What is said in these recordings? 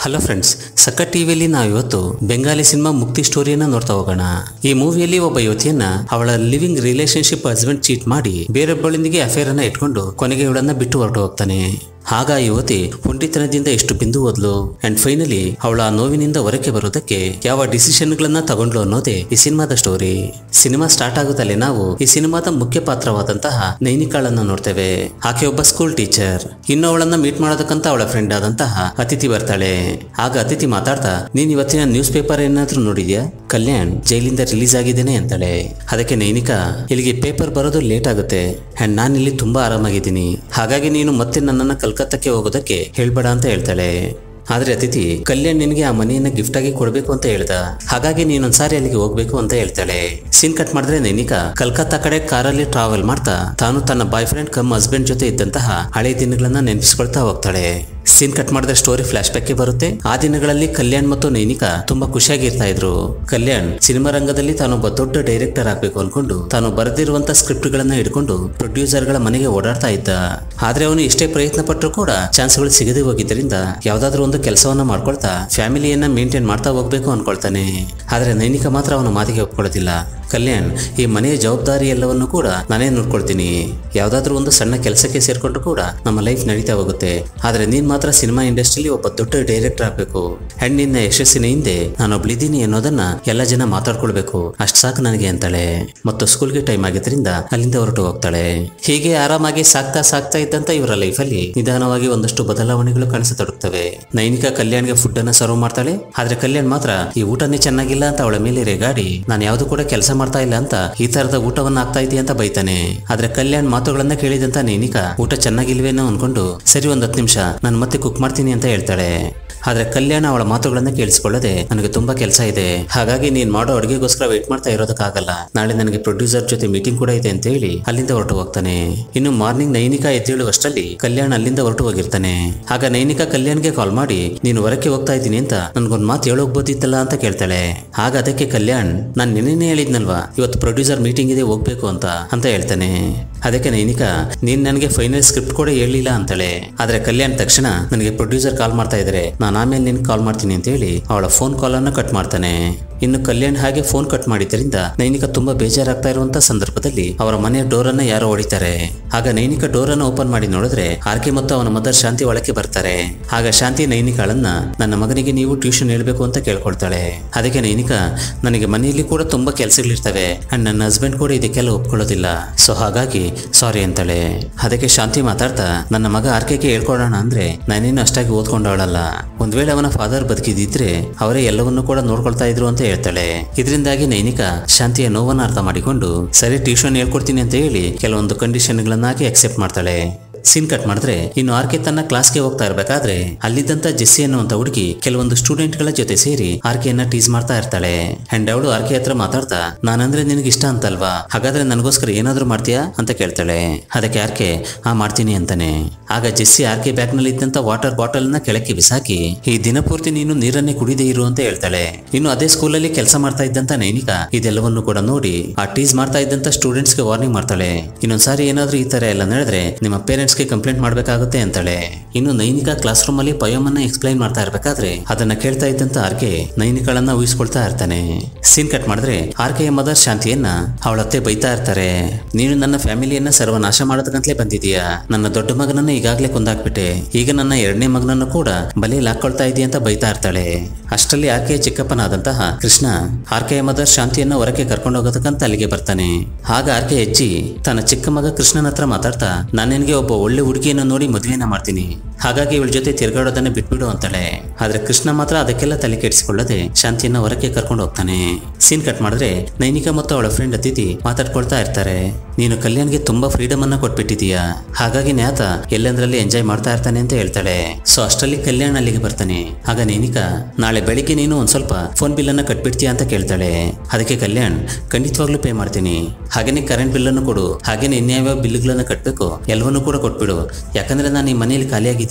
hello friends ಸಕ್ಕ ಟಿವಿಯಲ್ಲಿ ನಾವು ಇವತ್ತು ಬೆಂಗಾಲಿ ಸಿನಿಮಾ ಮುಕ್ತಿ ಸ್ಟೋರಿಯನ್ನ ನೋಡ್ತಾ ಹೋಗೋಣ ಈ ಮೂವಿಯಲ್ಲಿ ಒಬ್ಬ ಯುವತಿಯನ್ನ ಅವಳ ಲಿವಿಂಗ್ ರಿಲೇಶನ್ಶಿಪ್ ಹಸ್ಬೆಂಡ್ ಚೀಟ್ ಮಾಡಿ ಬೇರೊಬ್ಬಳೊಂದಿಗೆ ಅಫೇರ್ ಅನ್ನ ಇಟ್ಕೊಂಡು ಕೊನೆಗೆ ಇವಳನ್ನ ಬಿಟ್ಟು ಹೊರಟು ಹೋಗ್ತಾನೆ ಆಗ ಆ ಯುವತಿ ಪುಂಡಿತನದಿಂದ ಎಷ್ಟು ಬಿಂದು ಹೋದ್ಲು ಅಂಡ್ ಫೈನಲಿ ಅವಳ ಆ ನೋವಿನಿಂದ ಹೊರಕ್ಕೆ ಬರೋದಕ್ಕೆ ಯಾವ ಡಿಸಿಷನ್ಗಳನ್ನ ತಗೊಂಡ್ಲು ಅನ್ನೋದೇ ಈ ಸಿನಿಮಾದ ಸ್ಟೋರಿ ಸಿನಿಮಾ ಸ್ಟಾರ್ಟ್ ಆಗುತ್ತಲೇ ನಾವು ಈ ಸಿನಿಮಾದ ಮುಖ್ಯ ಪಾತ್ರವಾದಂತಹ ನೈನಿಕಾಳನ್ನ ನೋಡ್ತೇವೆ ಆಕೆ ಒಬ್ಬ ಸ್ಕೂಲ್ ಟೀಚರ್ ಇನ್ನು ಅವಳನ್ನ ಮೀಟ್ ಮಾಡೋದಕ್ಕಂತ ಅವಳ ಫ್ರೆಂಡ್ ಆದಂತಹ ಅತಿಥಿ ಬರ್ತಾಳೆ ಆಗ ಅತಿಥಿ ಮಾತಾಡ್ತಾ ನೀನ್ ಇವತ್ತಿನ ನ್ಯೂಸ್ ಪೇಪರ್ ಏನಾದ್ರೂ ನೋಡಿದ್ಯಾ ಕಲ್ಯಾಣ್ ಜೈಲಿಂದ ರಿಲೀಸ್ ಆಗಿದ್ದೇನೆ ಅಂತಾಳೆ ಅದಕ್ಕೆ ನೈನಿಕಾ ಇಲ್ಲಿಗೆ ಪೇಪರ್ ಬರೋದು ಲೇಟ್ ಆಗುತ್ತೆ ಅಂಡ್ ನಾನು ಇಲ್ಲಿ ತುಂಬಾ ಆರಾಮಾಗಿದ್ದೀನಿ ಹಾಗಾಗಿ ನೀನು ಮತ್ತೆ ನನ್ನನ್ನ ಕಲ್ಕತ್ತಕ್ಕೆ ಹೋಗೋದಕ್ಕೆ ಹೇಳ್ಬೇಡ ಅಂತ ಹೇಳ್ತಾಳೆ ಆದ್ರೆ ಅತಿಥಿ ಕಲ್ಯಾಣ್ ನಿನಗೆ ಆ ಮನೆಯನ್ನ ಗಿಫ್ಟ್ ಆಗಿ ಕೊಡ್ಬೇಕು ಅಂತ ಹೇಳ್ದ ಹಾಗಾಗಿ ನೀನೊಂದ್ಸಾರಿ ಅಲ್ಲಿಗೆ ಹೋಗ್ಬೇಕು ಅಂತ ಹೇಳ್ತಾಳೆ ಸೀನ್ ಕಟ್ ಮಾಡಿದ್ರೆ ನೈನಿಕಾ ಕಲ್ಕತ್ತಾ ಕಡೆ ಕಾರಲ್ಲಿ ಟ್ರಾವೆಲ್ ಮಾಡ್ತಾ ತಾನು ತನ್ನ ಬಾಯ್ ಫ್ರೆಂಡ್ ಕಮ್ ಹಸ್ಬೆಂಡ್ ಜೊತೆ ಇದ್ದಂತಹ ಹಳೆ ದಿನಗಳನ್ನ ನೆನಪಿಸ್ಕೊಳ್ತಾ ಹೋಗ್ತಾಳೆ ಸೀನ್ ಕಟ್ ಮಾಡಿದ್ರೆ ಸ್ಟೋರಿ ಫ್ಲಾಶ್ ಬ್ಯಾಕ್ಗೆ ಬರುತ್ತೆ ಆ ದಿನಗಳಲ್ಲಿ ಕಲ್ಯಾಣ್ ಮತ್ತು ನೈನಿಕಾ ತುಂಬಾ ಖುಷಿಯಾಗಿ ಇರ್ತಾ ಇದ್ರು ಕಲ್ಯಾಣ್ ಸಿನಿಮಾ ರಂಗದಲ್ಲಿ ತಾನೊಬ್ಬ ದೊಡ್ಡ ಡೈರೆಕ್ಟರ್ ಆಗ್ಬೇಕು ಅನ್ಕೊಂಡು ತಾನು ಬರೆದಿರುವಂತ ಸ್ಕ್ರಿಪ್ಟ್ ಗಳನ್ನ ಹಿಡ್ಕೊಂಡು ಪ್ರೊಡ್ಯೂಸರ್ ಗಳ ಮನೆಗೆ ಓಡಾಡ್ತಾ ಇದ್ದ ಆದ್ರೆ ಅವನು ಎಷ್ಟೇ ಪ್ರಯತ್ನ ಪಟ್ಟರು ಕೂಡ ಚಾನ್ಸ್ಗಳು ಸಿಗದೆ ಹೋಗಿದ್ದರಿಂದ ಯಾವ್ದಾದ್ರು ಒಂದು ಕೆಲಸವನ್ನ ಮಾಡ್ಕೊಳ್ತಾ ಫ್ಯಾಮಿಲಿಯನ್ನ ಮೇಂಟೈನ್ ಮಾಡ್ತಾ ಹೋಗ್ಬೇಕು ಅನ್ಕೊಳ್ತಾನೆ ಆದ್ರೆ ನೈನಿಕಾ ಮಾತ್ರ ಅವನ ಮಾತಿಗೆ ಒಪ್ಕೊಳ್ಳೋದಿಲ್ಲ ಕಲ್ಯಾಣ್ ಈ ಮನೆಯ ಜವಾಬ್ದಾರಿ ಎಲ್ಲವನ್ನು ಕೂಡ ನಾನೇ ನೋಡ್ಕೊಳ್ತೀನಿ ಯಾವ್ದಾದ್ರು ಒಂದು ಸಣ್ಣ ಕೆಲಸಕ್ಕೆ ಸೇರ್ಕೊಂಡ್ರು ಕೂಡ ನಮ್ಮ ಲೈಫ್ ನಡೀತಾ ಹೋಗುತ್ತೆ ಆದ್ರೆ ನೀನ್ ಮಾತ್ರ ಸಿನಿಮಾ ಇಂಡಸ್ಟ್ರಿಲಿ ಒಬ್ಬ ದೊಡ್ಡ ಡೈರೆಕ್ಟರ್ ಆಗ್ಬೇಕು ಅಂಡ್ ನಿನ್ನ ಯಶಸ್ಸಿನ ಹಿಂದೆ ನಾನು ಒಬ್ಳಿದ್ದೀನಿ ಅನ್ನೋದನ್ನ ಎಲ್ಲ ಜನ ಮಾತಾಡ್ಕೊಳ್ಬೇಕು ಅಷ್ಟ್ ಸಾಕು ನನಗೆ ಅಂತಾಳೆ ಮತ್ತು ಸ್ಕೂಲ್ಗೆ ಟೈಮ್ ಆಗಿದ್ರಿಂದ ಅಲ್ಲಿಂದ ಹೊರಟು ಹೋಗ್ತಾಳೆ ಹೀಗೆ ಆರಾಮಾಗಿ ಸಾಕ್ತಾ ಸಾಕ್ತಾ ಇದ್ದಂತ ಇವರ ಲೈಫಲ್ಲಿ ನಿಧಾನವಾಗಿ ಒಂದಷ್ಟು ಬದಲಾವಣೆಗಳು ಕಾಣಿಸತೊಡಗ್ತವೆ ನೈನಿಕಾ ಕಲ್ಯಾಣ್ಗೆ ಫುಡ್ ಅನ್ನ ಸರ್ವ್ ಮಾಡ್ತಾಳೆ ಆದ್ರೆ ಕಲ್ಯಾಣ್ ಮಾತ್ರ ಈ ಊಟನೇ ಚೆನ್ನಾಗಿಲ್ಲ ಅಂತ ಅವಳ ಮೇಲೆ ರೇಗಾಡಿ ನಾನು ಯಾವ್ದು ಕೂಡ ಕೆಲಸ ಮಾಡ್ತಾ ಇಲ್ಲ ಅಂತ ಈ ತರದ ಊಟವನ್ನ ಆಗ್ತಾ ಇದೆಯಾ ಅಂತ ಬೈತಾನೆ ಆದ್ರೆ ಕಲ್ಯಾಣ್ ಮಾತುಗಳನ್ನ ಕೇಳಿದಂತ ನೈನಿಕಾ ಊಟ ಚೆನ್ನಾಗಿಲ್ವೇನೋ ಅನ್ಕೊಂಡು ಸರಿ ಒಂದ್ ಹತ್ತು ನಿಮಿಷ ನಾನು ಮತ್ತೆ ಕುಕ್ ಮಾಡ್ತೀನಿ ಅಂತ ಹೇಳ್ತಾಳೆ ಆದ್ರೆ ಕಲ್ಯಾಣ ಅವಳ ಮಾತುಗಳನ್ನ ಕೇಳಿಸ್ಕೊಳ್ಳದೆ ನನಗೆ ತುಂಬಾ ಕೆಲಸ ಇದೆ ಹಾಗಾಗಿ ನೀನ್ ಮಾಡೋ ಅಡುಗೆಗೋಸ್ಕರ ವೇಟ್ ಮಾಡ್ತಾ ಇರೋದಕ್ಕಾಗಲ್ಲ ನಾಳೆ ನನಗೆ ಪ್ರೊಡ್ಯೂಸರ್ ಜೊತೆ ಮೀಟಿಂಗ್ ಕೂಡ ಇದೆ ಅಂತ ಹೇಳಿ ಅಲ್ಲಿಂದ ಹೊರಟು ಹೋಗ್ತಾನೆ ಇನ್ನು ಮಾರ್ನಿಂಗ್ ನೈನಿಕಾ ಎದ್ದೇಳುವಷ್ಟರಲ್ಲಿ ಕಲ್ಯಾಣ್ ಅಲ್ಲಿಂದ ಹೊರಟು ಹೋಗಿರ್ತಾನೆ ಆಗ ನೈನಿಕಾ ಕಲ್ಯಾಣ್ಗೆ ಕಾಲ್ ಮಾಡಿ ನೀನು ಹೊರಕ್ಕೆ ಹೋಗ್ತಾ ಇದ್ದೀನಿ ಅಂತ ನನ್ಗೊಂದ್ ಮಾತು ಹೇಳೋಗ್ಬೋದಿತ್ತಲ್ಲ ಅಂತ ಕೇಳ್ತಾಳೆ ಆಗ ಅದಕ್ಕೆ ಕಲ್ಯಾಣ್ ನಾನ್ ನಿನ್ನೆ ಹೇಳಿದ್ನಲ್ವಾ ಇವತ್ತು ಪ್ರೊಡ್ಯೂಸರ್ ಮೀಟಿಂಗ್ ಇದೆ ಹೋಗ್ಬೇಕು ಅಂತ ಅಂತ ಹೇಳ್ತಾನೆ ಅದಕ್ಕೆ ನೈನಿಕಾ ನೀನ್ ನನಗೆ ಫೈನಲ್ ಸ್ಕ್ರಿಪ್ಟ್ ಕೂಡ ಹೇಳಿಲ್ಲ ಅಂತಾಳೆ ಆದ್ರೆ ಕಲ್ಯಾಣ್ ತಕ್ಷಣ ನನಗೆ ಪ್ರೊಡ್ಯೂಸರ್ ಕಾಲ್ ಮಾಡ್ತಾ ಇದ್ದಾರೆ ನಾನು ಆಮೇಲೆ ನಿನ್ ಕಾಲ್ ಮಾಡ್ತೀನಿ ಅಂತ ಹೇಳಿ ಅವಳ ಫೋನ್ ಕಾಲ್ ಅನ್ನ ಕಟ್ ಮಾಡ್ತಾನೆ ಇನ್ನು ಕಲ್ಯಾಣ್ ಹಾಗೆ ಫೋನ್ ಕಟ್ ಮಾಡಿದ್ದರಿಂದ ನೈನಿಕಾ ತುಂಬಾ ಬೇಜಾರಾಗ್ತಾ ಇರುವಂತ ಸಂದರ್ಭದಲ್ಲಿ ಅವರ ಮನೆಯ ಡೋರ್ ಅನ್ನ ಯಾರೋ ಹೊಡಿತಾರೆ ಆಗ ನೈನಿಕಾ ಡೋರ್ ಅನ್ನ ಓಪನ್ ಮಾಡಿ ನೋಡಿದ್ರೆ ಆರ್ಕೆ ಮತ್ತು ಅವನ ಮದರ್ ಶಾಂತಿ ಒಳಕ್ಕೆ ಬರ್ತಾರೆ ಆಗ ಶಾಂತಿ ನೈನಿಕಾಳನ್ನ ನನ್ನ ಮಗನಿಗೆ ನೀವು ಟ್ಯೂಷನ್ ಹೇಳ್ಬೇಕು ಅಂತ ಕೇಳ್ಕೊಳ್ತಾಳೆ ಅದಕ್ಕೆ ನೈನಿಕಾ ನನಗೆ ಮನೆಯಲ್ಲಿ ಕೂಡ ತುಂಬಾ ಕೆಲಸಗಳಿರ್ತವೆ ಅಂಡ್ ನನ್ನ ಹಸ್ಬೆಂಡ್ ಕೂಡ ಇದಕ್ಕೆಲ್ಲ ಒಪ್ಕೊಳ್ಳೋದಿಲ್ಲ ಸೊ ಹಾಗಾಗಿ ಸಾರಿ ಅಂತಾಳೆ ಅದಕ್ಕೆ ಶಾಂತಿ ಮಾತಾಡ್ತಾ ನನ್ನ ಮಗ ಆರ್ಕೆಗೆ ಹೇಳ್ಕೊಡೋಣ ಅಂದ್ರೆ ನಾನೇನು ಅಷ್ಟಾಗಿ ಓದ್ಕೊಂಡವಳಲ್ಲ ಒಂದ್ ವೇಳೆ ಅವನ ಫಾದರ್ ಬದುಕಿದಿದ್ರೆ ಅವರೇ ಎಲ್ಲವನ್ನೂ ಕೂಡ ನೋಡ್ಕೊಳ್ತಾ ಇದ್ರು ಅಂತ ಹೇಳ್ತಾಳೆ ಇದರಿಂದಾಗಿ ನೈನಿಕಾ ಶಾಂತಿಯ ನೋವನ್ನ ಅರ್ಥ ಮಾಡಿಕೊಂಡು ಸರಿ ಟ್ಯೂಷನ್ ಹೇಳ್ಕೊಡ್ತೀನಿ ಅಂತ ಹೇಳಿ ಕೆಲವೊಂದು ಕಂಡೀಷನ್ಗಳನ್ನ ಹಾಕಿ ಅಕ್ಸೆಪ್ಟ್ ಮಾಡ್ತಾಳೆ ಸೀನ್ ಕಟ್ ಮಾಡಿದ್ರೆ ಇನ್ನು ಆರ್ಕೆ ತನ್ನ ಕ್ಲಾಸ್ಗೆ ಹೋಗ್ತಾ ಇರ್ಬೇಕಾದ್ರೆ ಅಲ್ಲಿದ್ದಂತ ಜೆಸ್ಸಿ ಅನ್ನುವಂತ ಹುಡುಗಿ ಕೆಲವೊಂದು ಸ್ಟೂಡೆಂಟ್ ಗಳ ಜೊತೆ ಸೇರಿ ಆರ್ಕೆಯನ್ನ ಟೀಸ್ ಮಾಡ್ತಾ ಇರ್ತಾಳೆ ಅಂಡ್ ಅವಳು ಆರ್ಕೆ ಹತ್ರ ಮಾತಾಡ್ತಾ ನಾನಂದ್ರೆ ನಿನಗೆ ಇಷ್ಟ ಅಂತಲ್ವಾ ಹಾಗಾದ್ರೆ ನನಗೋಸ್ಕರ ಏನಾದ್ರೂ ಮಾಡ್ತೀಯಾ ಅಂತ ಕೇಳ್ತಾಳೆ ಅದಕ್ಕೆ ಆರ್ಕೆ ಆ ಮಾಡ್ತೀನಿ ಅಂತಾನೆ ಆಗ ಜೆಸ್ಸಿ ಆರ್ಕೆ ಬ್ಯಾಗ್ ನಲ್ಲಿ ಇದ್ದಂತ ವಾಟರ್ ಬಾಟಲ್ ನ ಕೆಳಕ್ಕೆ ಬಿಸಾಕಿ ಈ ದಿನಪೂರ್ತಿ ನೀನು ನೀರನ್ನೇ ಕುಡಿದೇ ಇರು ಅಂತ ಹೇಳ್ತಾಳೆ ಇನ್ನು ಅದೇ ಸ್ಕೂಲಲ್ಲಿ ಕೆಲಸ ಮಾಡ್ತಾ ಇದ್ದಂತ ನೈನಿಕಾ ಇದೆಲ್ಲವನ್ನು ಕೂಡ ನೋಡಿ ಆ ಟೀಸ್ ಮಾಡ್ತಾ ಇದ್ದಂತ ಸ್ಟೂಡೆಂಟ್ಸ್ ಗೆ ವಾರ್ನಿಂಗ್ ಮಾಡ್ತಾಳೆ ಇನ್ನೊಂದ್ಸಾರಿ ಏನಾದ್ರೂ ಈ ತರ ಎಲ್ಲ ನಡೆದ್ರೆ ನಿಮ್ಮ ಪೇರೆಂಟ್ಸ್ ಗೆ ಕಂಪ್ಲೇಂಟ್ ಮಾಡ್ಬೇಕಾಗುತ್ತೆ ಅಂತಾಳೆ ಇನ್ನು ನೈನಿಕಾ ಕ್ಲಾಸ್ ರೂಮ್ ಅಲ್ಲಿ ಪಯೋಮ್ ಅನ್ನ ಎಕ್ಸ್ಪ್ಲೈನ್ ಮಾಡ್ತಾ ಇರ್ಬೇಕಾದ್ರೆ ಅದನ್ನ ಕೇಳ್ತಾ ಇದ್ದಂತ ಆರ್ಕೆ ನೈನಿಕಾಳನ್ನ ಊಹಿಸ್ಕೊಳ್ತಾ ಇರ್ತಾನೆ ಸೀನ್ ಕಟ್ ಮಾಡಿದ್ರೆ ಆರ್ಕೆಯ ಮದರ್ ಶಾಂತಿಯನ್ನ ಅವಳ ಅತ್ತೆ ಬೈತಾ ಇರ್ತಾರೆ ನೀನು ನನ್ನ ಫ್ಯಾಮಿಲಿಯನ್ನ ಸರ್ವನಾಶ ಮಾಡೋದಕ್ಕಂತಲೇ ಬಂದಿದೀಯಾ ನನ್ನ ದೊಡ್ಡ ಮಗನನ್ನ ಈಗಾಗ್ಲೇ ಕೊಂದಾಕ್ಬಿಟ್ಟೆ ಈಗ ನನ್ನ ಎರಡನೇ ಮಗನನ್ನು ಕೂಡ ಬಲೆಯಲ್ಲಿ ಹಾಕೊಳ್ತಾ ಇದೀಯ ಅಂತ ಬೈತಾ ಇರ್ತಾಳೆ ಅಷ್ಟರಲ್ಲಿ ಆರ್ಕೆಯ ಚಿಕ್ಕಪ್ಪನಾದಂತಹ ಕೃಷ್ಣ ಆರ್ಕೆಯ ಮದರ್ ಶಾಂತಿಯನ್ನ ಹೊರಕ್ಕೆ ಕರ್ಕೊಂಡು ಹೋಗೋದಕ್ಕಂತ ಅಲ್ಲಿಗೆ ಬರ್ತಾನೆ ಆಗ ಆರ್ಕೆ ಹೆಜ್ಜಿ ತನ್ನ ಚಿಕ್ಕ ಮಗ ಕೃಷ್ಣನ ಹತ್ರ ಮಾತಾಡ್ತಾ ನಾನು ನಿನಗೆ ಒಬ್ಬ ಒಳ್ಳೆ ಹುಡುಗಿಯನ್ನು ನೋಡಿ ಮದುವೆನ ಮಾಡ್ತೀನಿ ಹಾಗಾಗಿ ಇವಳ ಜೊತೆ ತಿರ್ಗಾಡೋದನ್ನ ಬಿಟ್ಬಿಡು ಅಂತಾಳೆ ಆದ್ರೆ ಕೃಷ್ಣ ಮಾತ್ರ ಅದಕ್ಕೆಲ್ಲ ತಲೆ ಕೆಡಿಸಿಕೊಳ್ಳದೆ ಶಾಂತಿಯನ್ನ ಹೊರಕ್ಕೆ ಕರ್ಕೊಂಡು ಹೋಗ್ತಾನೆ ಸೀನ್ ಕಟ್ ಮಾಡಿದ್ರೆ ನೈನಿಕಾ ಮತ್ತು ಅವಳ ಫ್ರೆಂಡ್ ಅತಿಥಿ ಮಾತಾಡ್ಕೊಳ್ತಾ ಇರ್ತಾರೆ ನೀನು ಕಲ್ಯಾಣ್ಗೆ ತುಂಬಾ ಫ್ರೀಡಮ್ ಅನ್ನ ಕೊಟ್ಬಿಟ್ಟಿದೀಯಾ ಹಾಗಾಗಿ ನ್ಯಾತ ಎಲ್ಲಂದ್ರಲ್ಲಿ ಎಂಜಾಯ್ ಮಾಡ್ತಾ ಇರ್ತಾನೆ ಅಂತ ಹೇಳ್ತಾಳೆ ಸೊ ಅಷ್ಟರಲ್ಲಿ ಕಲ್ಯಾಣ್ ಅಲ್ಲಿಗೆ ಬರ್ತಾನೆ ಆಗ ನೈನಿಕಾ ನಾಳೆ ಬೆಳಿಗ್ಗೆ ನೀನು ಒಂದ್ ಸ್ವಲ್ಪ ಫೋನ್ ಬಿಲ್ ಅನ್ನ ಕಟ್ಬಿಡ್ತೀಯಾ ಅಂತ ಕೇಳ್ತಾಳೆ ಅದಕ್ಕೆ ಕಲ್ಯಾಣ್ ಖಂಡಿತವಾಗ್ಲೂ ಪೇ ಮಾಡ್ತೀನಿ ಹಾಗೇನೆ ಕರೆಂಟ್ ಬಿಲ್ ಅನ್ನು ಕೊಡು ಹಾಗೇನೆ ಇನ್ಯಾವ ಬಿಲ್ಗಳನ್ನ ಕಟ್ಬೇಕು ಎಲ್ಲವನ್ನೂ ಕೂಡ ಕೊಟ್ಬಿಡು ಯಾಕಂದ್ರೆ ನಾನು ಈ ಮನೆಯಲ್ಲಿ ಖಾಲಿಯಾಗಿದ್ದೀನಿ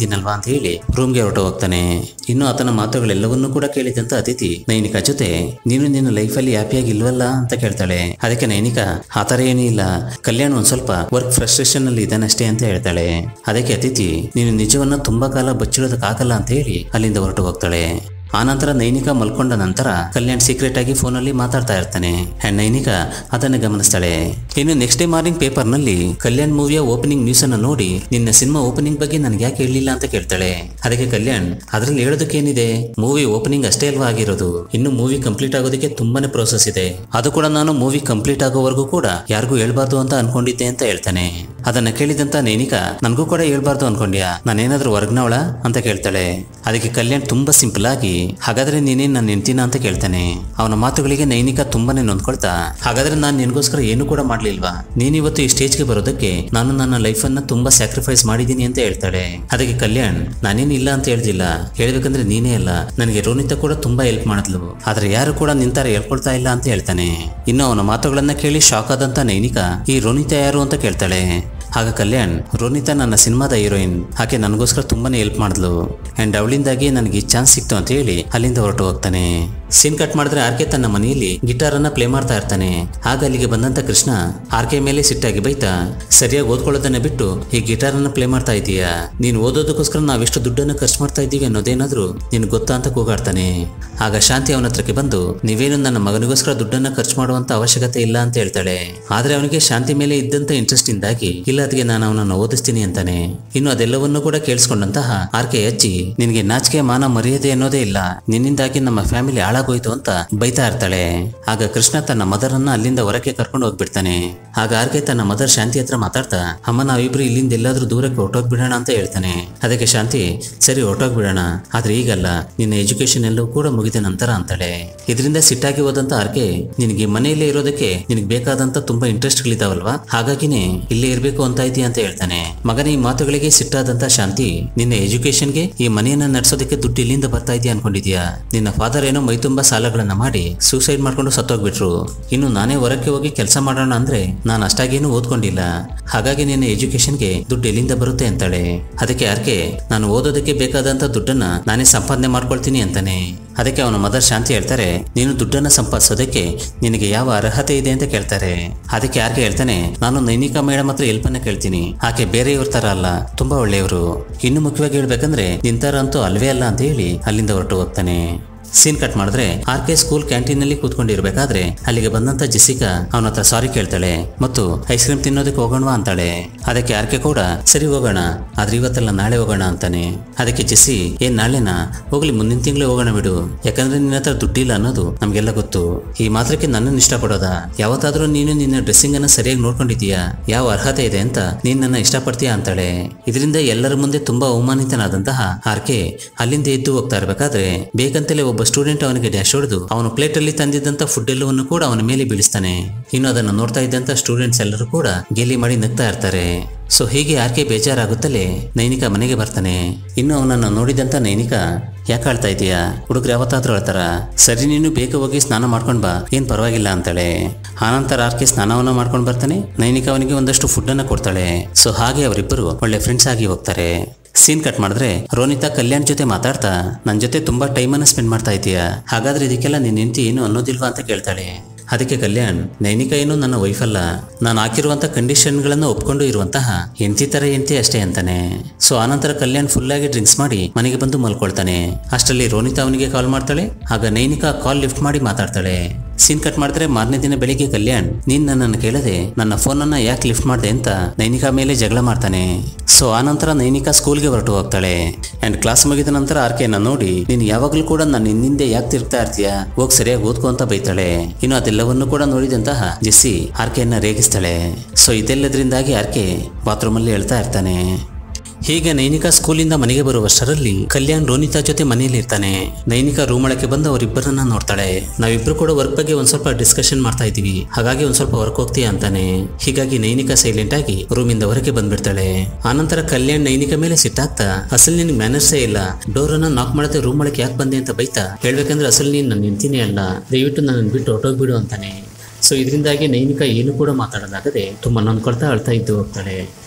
ಇದ್ದೀನಲ್ವಾ ಅಂತ ಹೇಳಿ ರೂಮ್ಗೆ ಹೊರಟು ಹೋಗ್ತಾನೆ ಇನ್ನು ಆತನ ಮಾತುಗಳೆಲ್ಲವನ್ನೂ ಕೂಡ ಕೇಳಿದಂತ ಅತಿಥಿ ನೈನಿಕಾ ಜೊತೆ ನೀನು ನಿನ್ನ ಲೈಫಲ್ಲಿ ಹ್ಯಾಪಿಯಾಗಿ ಇಲ್ವಲ್ಲ ಅಂತ ಕೇಳ್ತಾಳೆ ಅದಕ್ಕೆ ನೈನಿಕಾ ಆ ಥರ ಏನೂ ಇಲ್ಲ ಕಲ್ಯಾಣ್ ಒಂದ್ ಸ್ವಲ್ಪ ವರ್ಕ್ ಫ್ರಸ್ಟ್ರೇಷನ್ ಅಲ್ಲಿ ಇದ್ದಾನಷ್ಟೇ ಅಂತ ಹೇಳ್ತಾಳೆ ಅದಕ್ಕೆ ಅತಿಥಿ ನೀನು ನಿಜವನ್ನ ತುಂಬಾ ಕಾಲ ಬಚ್ಚಿಡೋದಕ್ಕಾಗಲ್ಲ ಅಂತ ಹೇಳಿ ಅಲ್ಲಿಂದ ಹೊರಟು ಹೋಗ್ತಾಳೆ ಆನಂತರ ನೈನಿಕಾ ಮಲ್ಕೊಂಡ ನಂತರ ಕಲ್ಯಾಣ್ ಸೀಕ್ರೆಟ್ ಆಗಿ ಫೋನಲ್ಲಿ ಮಾತಾಡ್ತಾ ಇರ್ತಾನೆ ಅಂಡ್ ನೈನಿಕಾ ಅದನ್ನ ಗಮನಿಸ್ತಾಳೆ ಇನ್ನು ನೆಕ್ಸ್ಟ್ ಡೇ ಮಾರ್ನಿಂಗ್ ಪೇಪರ್ ನಲ್ಲಿ ಕಲ್ಯಾಣ್ ಮೂವಿಯ ಓಪನಿಂಗ್ ನ್ಯೂಸ್ ಅನ್ನು ನೋಡಿ ನಿನ್ನ ಸಿನಿಮಾ ಓಪನಿಂಗ್ ಬಗ್ಗೆ ನನಗೆ ಯಾಕೆ ಹೇಳಲಿಲ್ಲ ಅಂತ ಕೇಳ್ತಾಳೆ ಅದಕ್ಕೆ ಕಲ್ಯಾಣ್ ಅದ್ರಲ್ಲಿ ಹೇಳೋದಕ್ಕೆ ಏನಿದೆ ಮೂವಿ ಓಪನಿಂಗ್ ಅಷ್ಟೇ ಅಲ್ವಾ ಆಗಿರೋದು ಇನ್ನು ಮೂವಿ ಕಂಪ್ಲೀಟ್ ಆಗೋದಕ್ಕೆ ತುಂಬಾನೇ ಪ್ರೋಸೆಸ್ ಇದೆ ಅದು ಕೂಡ ನಾನು ಮೂವಿ ಕಂಪ್ಲೀಟ್ ಆಗೋವರೆಗೂ ಕೂಡ ಯಾರಿಗೂ ಹೇಳ್ಬಾರ್ದು ಅಂತ ಅನ್ಕೊಂಡಿದ್ದೆ ಅಂತ ಹೇಳ್ತಾನೆ ಅದನ್ನ ಕೇಳಿದಂತ ನೈನಿಕಾ ನನಗೂ ಕೂಡ ಹೇಳ್ಬಾರ್ದು ಅನ್ಕೊಂಡ್ಯಾ ನಾನೇನಾದ್ರೂ ಹೊರಗ್ನವಳ ಅಂತ ಕೇಳ್ತಾಳೆ ಅದಕ್ಕೆ ಕಲ್ಯಾಣ್ ತುಂಬಾ ಸಿಂಪಲ್ ಆಗಿ ಹಾಗಾದ್ರೆ ನೀನೇ ನನ್ನ ಹೆಂಡ್ತಿನ ಅಂತ ಕೇಳ್ತಾನೆ ಅವನ ಮಾತುಗಳಿಗೆ ನೈನಿಕಾ ತುಂಬಾನೇ ನೊಂದ್ಕೊಳ್ತಾ ಹಾಗಾದ್ರೆ ನಾನು ನಿನಗೋಸ್ಕರ ಏನು ಕೂಡ ಮಾಡ್ಲಿಲ್ವಾ ನೀನಿವತ್ತು ಈ ಸ್ಟೇಜ್ಗೆ ಬರೋದಕ್ಕೆ ನಾನು ನನ್ನ ಲೈಫ್ ಅನ್ನ ತುಂಬಾ ಸ್ಯಾಕ್ರಿಫೈಸ್ ಮಾಡಿದ್ದೀನಿ ಅಂತ ಹೇಳ್ತಾಳೆ ಅದಕ್ಕೆ ಕಲ್ಯಾಣ್ ನಾನೇನು ಇಲ್ಲ ಅಂತ ಹೇಳ್ತಿಲ್ಲ ಹೇಳ್ಬೇಕಂದ್ರೆ ನೀನೇ ಅಲ್ಲ ನನಗೆ ರೋನಿತಾ ಕೂಡ ತುಂಬಾ ಹೆಲ್ಪ್ ಮಾಡಿದ್ಲು ಆದ್ರೆ ಯಾರು ಕೂಡ ನಿಂತಾರ ಹೇಳ್ಕೊಳ್ತಾ ಇಲ್ಲ ಅಂತ ಹೇಳ್ತಾನೆ ಇನ್ನು ಅವನ ಮಾತುಗಳನ್ನ ಕೇಳಿ ಶಾಕ್ ಆದಂತ ನೈನಿಕಾ ಈ ರೋನಿತಾ ಯಾರು ಅಂತ ಕೇಳ್ತಾಳೆ ಆಗ ಕಲ್ಯಾಣ್ ರೋನಿತಾ ನನ್ನ ಸಿನಿಮಾದ ಹೀರೋಯಿನ್ ಆಕೆ ನನಗೋಸ್ಕರ ತುಂಬಾನೇ ಹೆಲ್ಪ್ ಮಾಡಿದ್ಲು ಅಂಡ್ ಅವಳಿಂದಾಗಿ ನನಗೆ ಈ ಚಾನ್ಸ್ ಸಿಕ್ತು ಅಂತ ಹೇಳಿ ಅಲ್ಲಿಂದ ಹೊರಟು ಹೋಗ್ತಾನೆ ಸೀನ್ ಕಟ್ ಮಾಡಿದ್ರೆ ಆರ್ಕೆ ತನ್ನ ಮನೆಯಲ್ಲಿ ಗಿಟಾರ್ ಅನ್ನ ಪ್ಲೇ ಮಾಡ್ತಾ ಇರ್ತಾನೆ ಆಗ ಅಲ್ಲಿಗೆ ಬಂದಂತ ಕೃಷ್ಣ ಆರ್ಕೆ ಮೇಲೆ ಸಿಟ್ಟಾಗಿ ಬೈತಾ ಸರಿಯಾಗಿ ಓದ್ಕೊಳ್ಳೋದನ್ನ ಬಿಟ್ಟು ಈ ಗಿಟಾರ್ ಅನ್ನ ಪ್ಲೇ ಮಾಡ್ತಾ ಇದೀಯಾ ನೀನು ಓದೋದಕ್ಕೋಸ್ಕರ ನಾವೆಷ್ಟು ದುಡ್ಡನ್ನು ಖರ್ಚು ಮಾಡ್ತಾ ಇದ್ದೀವಿ ಅನ್ನೋದೇನಾದ್ರೂ ನಿನ್ ಗೊತ್ತಾ ಅಂತ ಕೂಗಾಡ್ತಾನೆ ಆಗ ಶಾಂತಿ ಅವನ ಹತ್ರಕ್ಕೆ ಬಂದು ನೀವೇನು ನನ್ನ ಮಗನಿಗೋಸ್ಕರ ದುಡ್ಡನ್ನ ಖರ್ಚು ಮಾಡುವಂತ ಅವಶ್ಯಕತೆ ಇಲ್ಲ ಅಂತ ಹೇಳ್ತಾಳೆ ಆದ್ರೆ ಅವನಿಗೆ ಶಾಂತಿ ಮೇಲೆ ಇದ್ದಂತ ಇಂಟ್ರೆಸ್ಟ್ ಇಂದಾಗಿ ಇಲ್ಲ ಅದಕ್ಕೆ ನಾನು ಅವನನ್ನು ಓದಿಸ್ತೀನಿ ಅಂತಾನೆ ಇನ್ನು ಅದೆಲ್ಲವನ್ನೂ ಕೂಡ ಕೇಳಿಸ್ಕೊಂಡಂತಹ ಆರ್ಕೆ ಅಜ್ಜಿ ನಿನಗೆ ನಾಚಿಕೆ ಮಾನ ಮರ್ಯಾದೆ ಅನ್ನೋದೇ ಇಲ್ಲ ನಿನ್ನಿಂದಾಗಿ ನಮ್ಮ ಫ್ಯಾಮಿಲಿ ಹಾಳಾಗೋಯ್ತು ಅಂತ ಬೈತಾ ಇರ್ತಾಳೆ ಆಗ ಕೃಷ್ಣ ತನ್ನ ಮದರ್ ಅನ್ನ ಅಲ್ಲಿಂದ ಹೊರಕ್ಕೆ ಕರ್ಕೊಂಡು ಹೋಗ್ಬಿಡ್ತಾನೆ ಆಗ ಆರ್ಕೆ ತನ್ನ ಮದರ್ ಶಾಂತಿ ಹತ್ರ ಮಾತಾಡ್ತಾ ಅಮ್ಮ ನಾವಿಬ್ರು ಇಲ್ಲಿಂದ ಎಲ್ಲಾದ್ರೂ ದೂರಕ್ಕೆ ಹೊರಟೋಗ್ಬಿಡೋಣ ಅಂತ ಹೇಳ್ತಾನೆ ಅದಕ್ಕೆ ಶಾಂತಿ ಸರಿ ಹೊರಟೋಗ್ಬಿಡೋಣ ಆದ್ರೆ ಈಗಲ್ಲ ನಿನ್ನ ಎಜುಕೇಶನ್ ಎಲ್ಲವೂ ಕೂಡ ಮುಗಿದ ನಂತರ ಅಂತಾಳೆ ಇದರಿಂದ ಸಿಟ್ಟಾಗಿ ಹೋದಂತ ಆರ್ಕೆ ನಿನಗೆ ಮನೆಯಲ್ಲೇ ಇರೋದಕ್ಕೆ ನಿನಗೆ ಬೇಕಾದಂತ ತುಂಬಾ ಇಂಟ್ರೆಸ್ಟ್ಗಳಿದಾವಲ್ವಾ ಹಾಗಾಗಿನೇ ಇಲ್ಲೇ ಇರ್ಬೇಕು ಅಂತ ಇದೀಯ ಅಂತ ಹೇಳ್ತಾನೆ ಮಗನ ಈ ಮಾತುಗಳಿಗೆ ಸಿಟ್ಟಾದಂತ ಶಾಂತಿ ನಿನ್ನ ಎಜುಕೇಶನ್ಗೆ ಈ ಮನೆಯನ್ನ ನಡೆಸೋದಕ್ಕೆ ದುಡ್ಡು ಇಲ್ಲಿಂದ ಬರ್ತಾ ಇದೆಯಾ ಅನ್ಕೊಂಡಿದ್ಯಾ ನಿನ್ನ ಫಾದರ್ ಏನೋ ಮೈ ತುಂಬಾ ಸಾಲಗಳನ್ನ ಮಾಡಿ ಸೂಸೈಡ್ ಮಾಡ್ಕೊಂಡು ಸತ್ತೋಗ್ಬಿಟ್ರು ಇನ್ನು ನಾನೇ ಹೊರಕ್ಕೆ ಹೋಗಿ ಕೆಲಸ ಮಾಡೋಣ ಅಂದ್ರೆ ನಾನು ಅಷ್ಟಾಗೇನು ಓದ್ಕೊಂಡಿಲ್ಲ ಹಾಗಾಗಿ ನಿನ್ನ ಎಜುಕೇಶನ್ಗೆ ದುಡ್ಡು ಎಲ್ಲಿಂದ ಬರುತ್ತೆ ಅಂತಾಳೆ ಅದಕ್ಕೆ ಆರ್ಕೆ ನಾನು ಓದೋದಕ್ಕೆ ಬೇಕಾದಂತ ದುಡ್ಡನ್ನ ನಾನೇ ಸಂಪಾದನೆ ಮಾಡ್ಕೊಳ್ತೀನಿ ಅಂತಾನೆ ಅದಕ್ಕೆ ಅವನ ಮದರ್ ಶಾಂತಿ ಹೇಳ್ತಾರೆ ನೀನು ದುಡ್ಡನ್ನ ಸಂಪಾದಿಸೋದಕ್ಕೆ ನಿನಗೆ ಯಾವ ಅರ್ಹತೆ ಇದೆ ಅಂತ ಕೇಳ್ತಾರೆ ಅದಕ್ಕೆ ಯಾರಿಗೆ ಹೇಳ್ತಾನೆ ನಾನು ನೈನಿಕಾ ಮೇಡಮ್ ಹತ್ರ ಹೆಲ್ಪನ್ನ ಕೇಳ್ತೀನಿ ಆಕೆ ಬೇರೆಯವ್ರ ತರ ಅಲ್ಲ ತುಂಬಾ ಒಳ್ಳೆಯವರು ಇನ್ನು ಮುಖ್ಯವಾಗಿ ಹೇಳ್ಬೇಕಂದ್ರೆ ನಿಂತರ ಅಂತೂ ಅಲ್ವೇ ಅಲ್ಲ ಅಂತ ಹೇಳಿ ಅಲ್ಲಿಂದ ಹೊರಟು ಹೋಗ್ತಾನೆ ಸೀನ್ ಕಟ್ ಮಾಡಿದ್ರೆ ಆರ್ ಕೆ ಸ್ಕೂಲ್ ಕ್ಯಾಂಟೀನ್ ನಲ್ಲಿ ಕೂತ್ಕೊಂಡಿರ್ಬೇಕಾದ್ರೆ ಅಲ್ಲಿಗೆ ಬಂದಂತ ಜೆಸಿಕಾ ಅವನ ಹತ್ರ ಸಾರಿ ಕೇಳ್ತಾಳೆ ಮತ್ತು ಐಸ್ ಕ್ರೀಮ್ ತಿನ್ನೋದಕ್ಕೆ ಹೋಗೋಣವಾ ಅಂತಾಳೆ ಅದಕ್ಕೆ ಆರ್ ಕೆ ಕೂಡ ಸರಿ ಹೋಗೋಣ ಆದ್ರೆ ಇವತ್ತಲ್ಲ ನಾಳೆ ಹೋಗೋಣ ಅಂತಾನೆ ಅದಕ್ಕೆ ಜೆಸಿ ಏನ್ ನಾಳೆನಾ ಹೋಗ್ಲಿ ಮುಂದಿನ ತಿಂಗಳು ಹೋಗೋಣ ಬಿಡು ಯಾಕಂದ್ರೆ ನಿನ್ನ ಹತ್ರ ದುಡ್ಡಿಲ್ಲ ಅನ್ನೋದು ನಮ್ಗೆಲ್ಲ ಗೊತ್ತು ಈ ಮಾತ್ರಕ್ಕೆ ನನ್ನನ್ನು ಇಷ್ಟಪಡೋದ ಯಾವತ್ತಾದ್ರೂ ನೀನು ನಿನ್ನ ಡ್ರೆಸ್ಸಿಂಗ್ ಅನ್ನ ಸರಿಯಾಗಿ ನೋಡ್ಕೊಂಡಿದೀಯಾ ಯಾವ ಅರ್ಹತೆ ಇದೆ ಅಂತ ನೀನ್ ನನ್ನ ಇಷ್ಟಪಡ್ತೀಯಾ ಅಂತಾಳೆ ಇದರಿಂದ ಎಲ್ಲರ ಮುಂದೆ ತುಂಬಾ ಅವಮಾನಿತನಾದಂತಹ ಆರ್ಕೆ ಅಲ್ಲಿಂದ ಎದ್ದು ಹೋಗ್ತಾ ಇರ್ಬೇಕಾದ್ರೆ ಬೇಕಂತಲೇ ಒಬ್ಬ ಸ್ಟೂಡೆಂಟ್ ಅವನಿಗೆ ಡ್ಯಾಶ್ ಹೊಡೆದು ಅವನು ಪ್ಲೇಟ್ ಅಲ್ಲಿ ತಂದಿದ್ದಂತ ಫುಡ್ ಎಲ್ಲವನ್ನು ಕೂಡ ಅವನ ಮೇಲೆ ಬೀಳಿಸ್ತಾನೆ ಇನ್ನು ಅದನ್ನು ನೋಡ್ತಾ ಇದ್ದಂತ ಸ್ಟೂಡೆಂಟ್ಸ್ ಎಲ್ಲರೂ ಕೂಡ ಗೇಲಿ ಮಾಡಿ ನಗ್ತಾ ಇರ್ತಾರೆ ಸೊ ಹೀಗೆ ಆರ್ಕೆ ಬೇಜಾರಾಗುತ್ತಲೇ ನೈನಿಕಾ ಮನೆಗೆ ಬರ್ತಾನೆ ಇನ್ನು ಅವನನ್ನು ನೋಡಿದಂತ ನೈನಿಕಾ ಯಾಕೆ ಆಳ್ತಾ ಇದೀಯಾ ಹುಡುಗರು ಯಾವತ್ತಾದ್ರೂ ಹೇಳ್ತಾರ ಸರಿ ನೀನು ಬೇಗ ಹೋಗಿ ಸ್ನಾನ ಮಾಡ್ಕೊಂಡ್ ಬಾ ಏನ್ ಪರವಾಗಿಲ್ಲ ಅಂತಾಳೆ ಆನಂತರ ಆರ್ಕೆ ಸ್ನಾನವನ್ನ ಮಾಡ್ಕೊಂಡ್ ಬರ್ತಾನೆ ನೈನಿಕಾ ಅವನಿಗೆ ಒಂದಷ್ಟು ಫುಡ್ ಅನ್ನ ಕೊಡ್ತಾಳೆ ಸೊ ಹಾಗೆ ಅವರಿಬ್ಬರು ಒಳ್ಳೆ ಫ್ರೆಂಡ್ಸ್ ಆಗಿ ಹೋಗ್ತಾರೆ ಸೀನ್ ಕಟ್ ಮಾಡಿದ್ರೆ ರೋನಿತಾ ಕಲ್ಯಾಣ್ ಜೊತೆ ಮಾತಾಡ್ತಾ ನನ್ನ ಜೊತೆ ತುಂಬಾ ಟೈಮನ್ನು ಸ್ಪೆಂಡ್ ಮಾಡ್ತಾ ಇದೀಯಾ ಹಾಗಾದ್ರೆ ಇದಕ್ಕೆಲ್ಲ ನಿನ್ನ ಹೆಂಡತಿ ಏನು ಅನ್ನೋದಿಲ್ವಾ ಅಂತ ಕೇಳ್ತಾಳೆ ಅದಕ್ಕೆ ಕಲ್ಯಾಣ್ ನೈನಿಕಾ ಏನು ನನ್ನ ವೈಫ್ ಅಲ್ಲ ನಾನು ಹಾಕಿರುವಂತ ಕಂಡೀಷನ್ಗಳನ್ನು ಒಪ್ಕೊಂಡು ಇರುವಂತಹ ಹೆಂಡತಿ ತರ ಹೆಂಡತಿ ಅಷ್ಟೇ ಅಂತಾನೆ ಸೊ ಆನಂತರ ಕಲ್ಯಾಣ್ ಫುಲ್ ಆಗಿ ಡ್ರಿಂಕ್ಸ್ ಮಾಡಿ ಮನೆಗೆ ಬಂದು ಮಲ್ಕೊಳ್ತಾನೆ ಅಷ್ಟರಲ್ಲಿ ರೋನಿತಾ ಅವನಿಗೆ ಕಾಲ್ ಮಾಡ್ತಾಳೆ ಆಗ ನೈನಿಕಾ ಕಾಲ್ ಲಿಫ್ಟ್ ಮಾಡಿ ಮಾತಾಡ್ತಾಳೆ ಸೀನ್ ಕಟ್ ಮಾಡಿದ್ರೆ ಮಾರನೇ ದಿನ ಬೆಳಿಗ್ಗೆ ಕಲ್ಯಾಣ್ ನೀನ್ ನನ್ನನ್ನು ಕೇಳದೆ ನನ್ನ ಫೋನನ್ನ ಯಾಕೆ ಲಿಫ್ಟ್ ಮಾಡಿದೆ ಅಂತ ನೈನಿಕಾ ಮೇಲೆ ಜಗಳ ಮಾಡ್ತಾನೆ ಸೊ ಆನಂತರ ನೈನಿಕಾ ಸ್ಕೂಲ್ಗೆ ಹೊರಟು ಹೋಗ್ತಾಳೆ ಅಂಡ್ ಕ್ಲಾಸ್ ಮುಗಿದ ನಂತರ ಆರ್ಕೆನ ನೋಡಿ ನೀನು ಯಾವಾಗಲೂ ಕೂಡ ನನ್ನ ಹಿಂದಿಂದೆ ಯಾಕೆ ತಿರುಗ್ತಾ ಇರ್ತೀಯ ಹೋಗಿ ಸರಿಯಾಗಿ ಓದ್ಕೊ ಅಂತ ಬೈತಾಳೆ ಇನ್ನು ಅದೆಲ್ಲವನ್ನು ಕೂಡ ನೋಡಿದಂತಹ ಜೆಸ್ಸಿ ಆರ್ಕೆಯನ್ನ ರೇಗಿಸ್ತಾಳೆ ಸೊ ಇದೆಲ್ಲದ್ರಿಂದಾಗಿ ಆರ್ಕೆ ಬಾತ್ರೂಮಲ್ಲಿ ಹೇಳ್ತಾ ಇರ್ತಾನೆ ಹೀಗೆ ನೈನಿಕಾ ಸ್ಕೂಲಿಂದ ಮನೆಗೆ ಬರುವಷ್ಟರಲ್ಲಿ ಕಲ್ಯಾಣ್ ರೋನಿತಾ ಜೊತೆ ಮನೆಯಲ್ಲಿ ಇರ್ತಾನೆ ನೈನಿಕಾ ರೂಮ್ ಒಳಗೆ ಬಂದು ಅವರಿಬ್ಬರನ್ನ ನೋಡ್ತಾಳೆ ನಾವಿಬ್ರು ಕೂಡ ವರ್ಕ್ ಬಗ್ಗೆ ಒಂದ್ ಸ್ವಲ್ಪ ಡಿಸ್ಕಷನ್ ಮಾಡ್ತಾ ಇದೀವಿ ಹಾಗಾಗಿ ಒಂದ್ ಸ್ವಲ್ಪ ವರ್ಕ್ ಹೋಗ್ತೀಯಾ ಅಂತಾನೆ ಹೀಗಾಗಿ ನೈನಿಕಾ ಸೈಲೆಂಟ್ ಆಗಿ ರೂಮಿಂದ ಹೊರಗೆ ಬಂದ್ಬಿಡ್ತಾಳೆ ಆನಂತರ ಕಲ್ಯಾಣ್ ನೈನಿಕಾ ಮೇಲೆ ಸಿಟ್ಟಾಗ್ತಾ ಅಸಲ್ ನಿನ್ ಮ್ಯಾನರ್ಸೇ ಇಲ್ಲ ಡೋರ್ ಅನ್ನ ನಾಕ್ ಮಾಡದೆ ರೂಮ್ ಒಳಗೆ ಯಾಕೆ ಬಂದೆ ಅಂತ ಬೈತಾ ಹೇಳ್ಬೇಕಂದ್ರೆ ಅಸಲ್ ನೀನ್ ನನ್ನ ನಿಂತಿನೇ ಅಲ್ಲ ದಯವಿಟ್ಟು ನನ್ನ ಬಿಟ್ಟು ಹೊರಟೋಗ್ಬಿಡು ಅಂತಾನೆ ಸೊ ಇದರಿಂದಾಗಿ ನೈನಿಕಾ ಏನು ಕೂಡ ಮಾತಾಡಲಾಗದೆ ತುಂಬಾ ನೊಂದ್ಕೊಳ್ತಾ ಅಳ್ತಾ ಇದ್ದು ಹೋಗ್ತಾಳೆ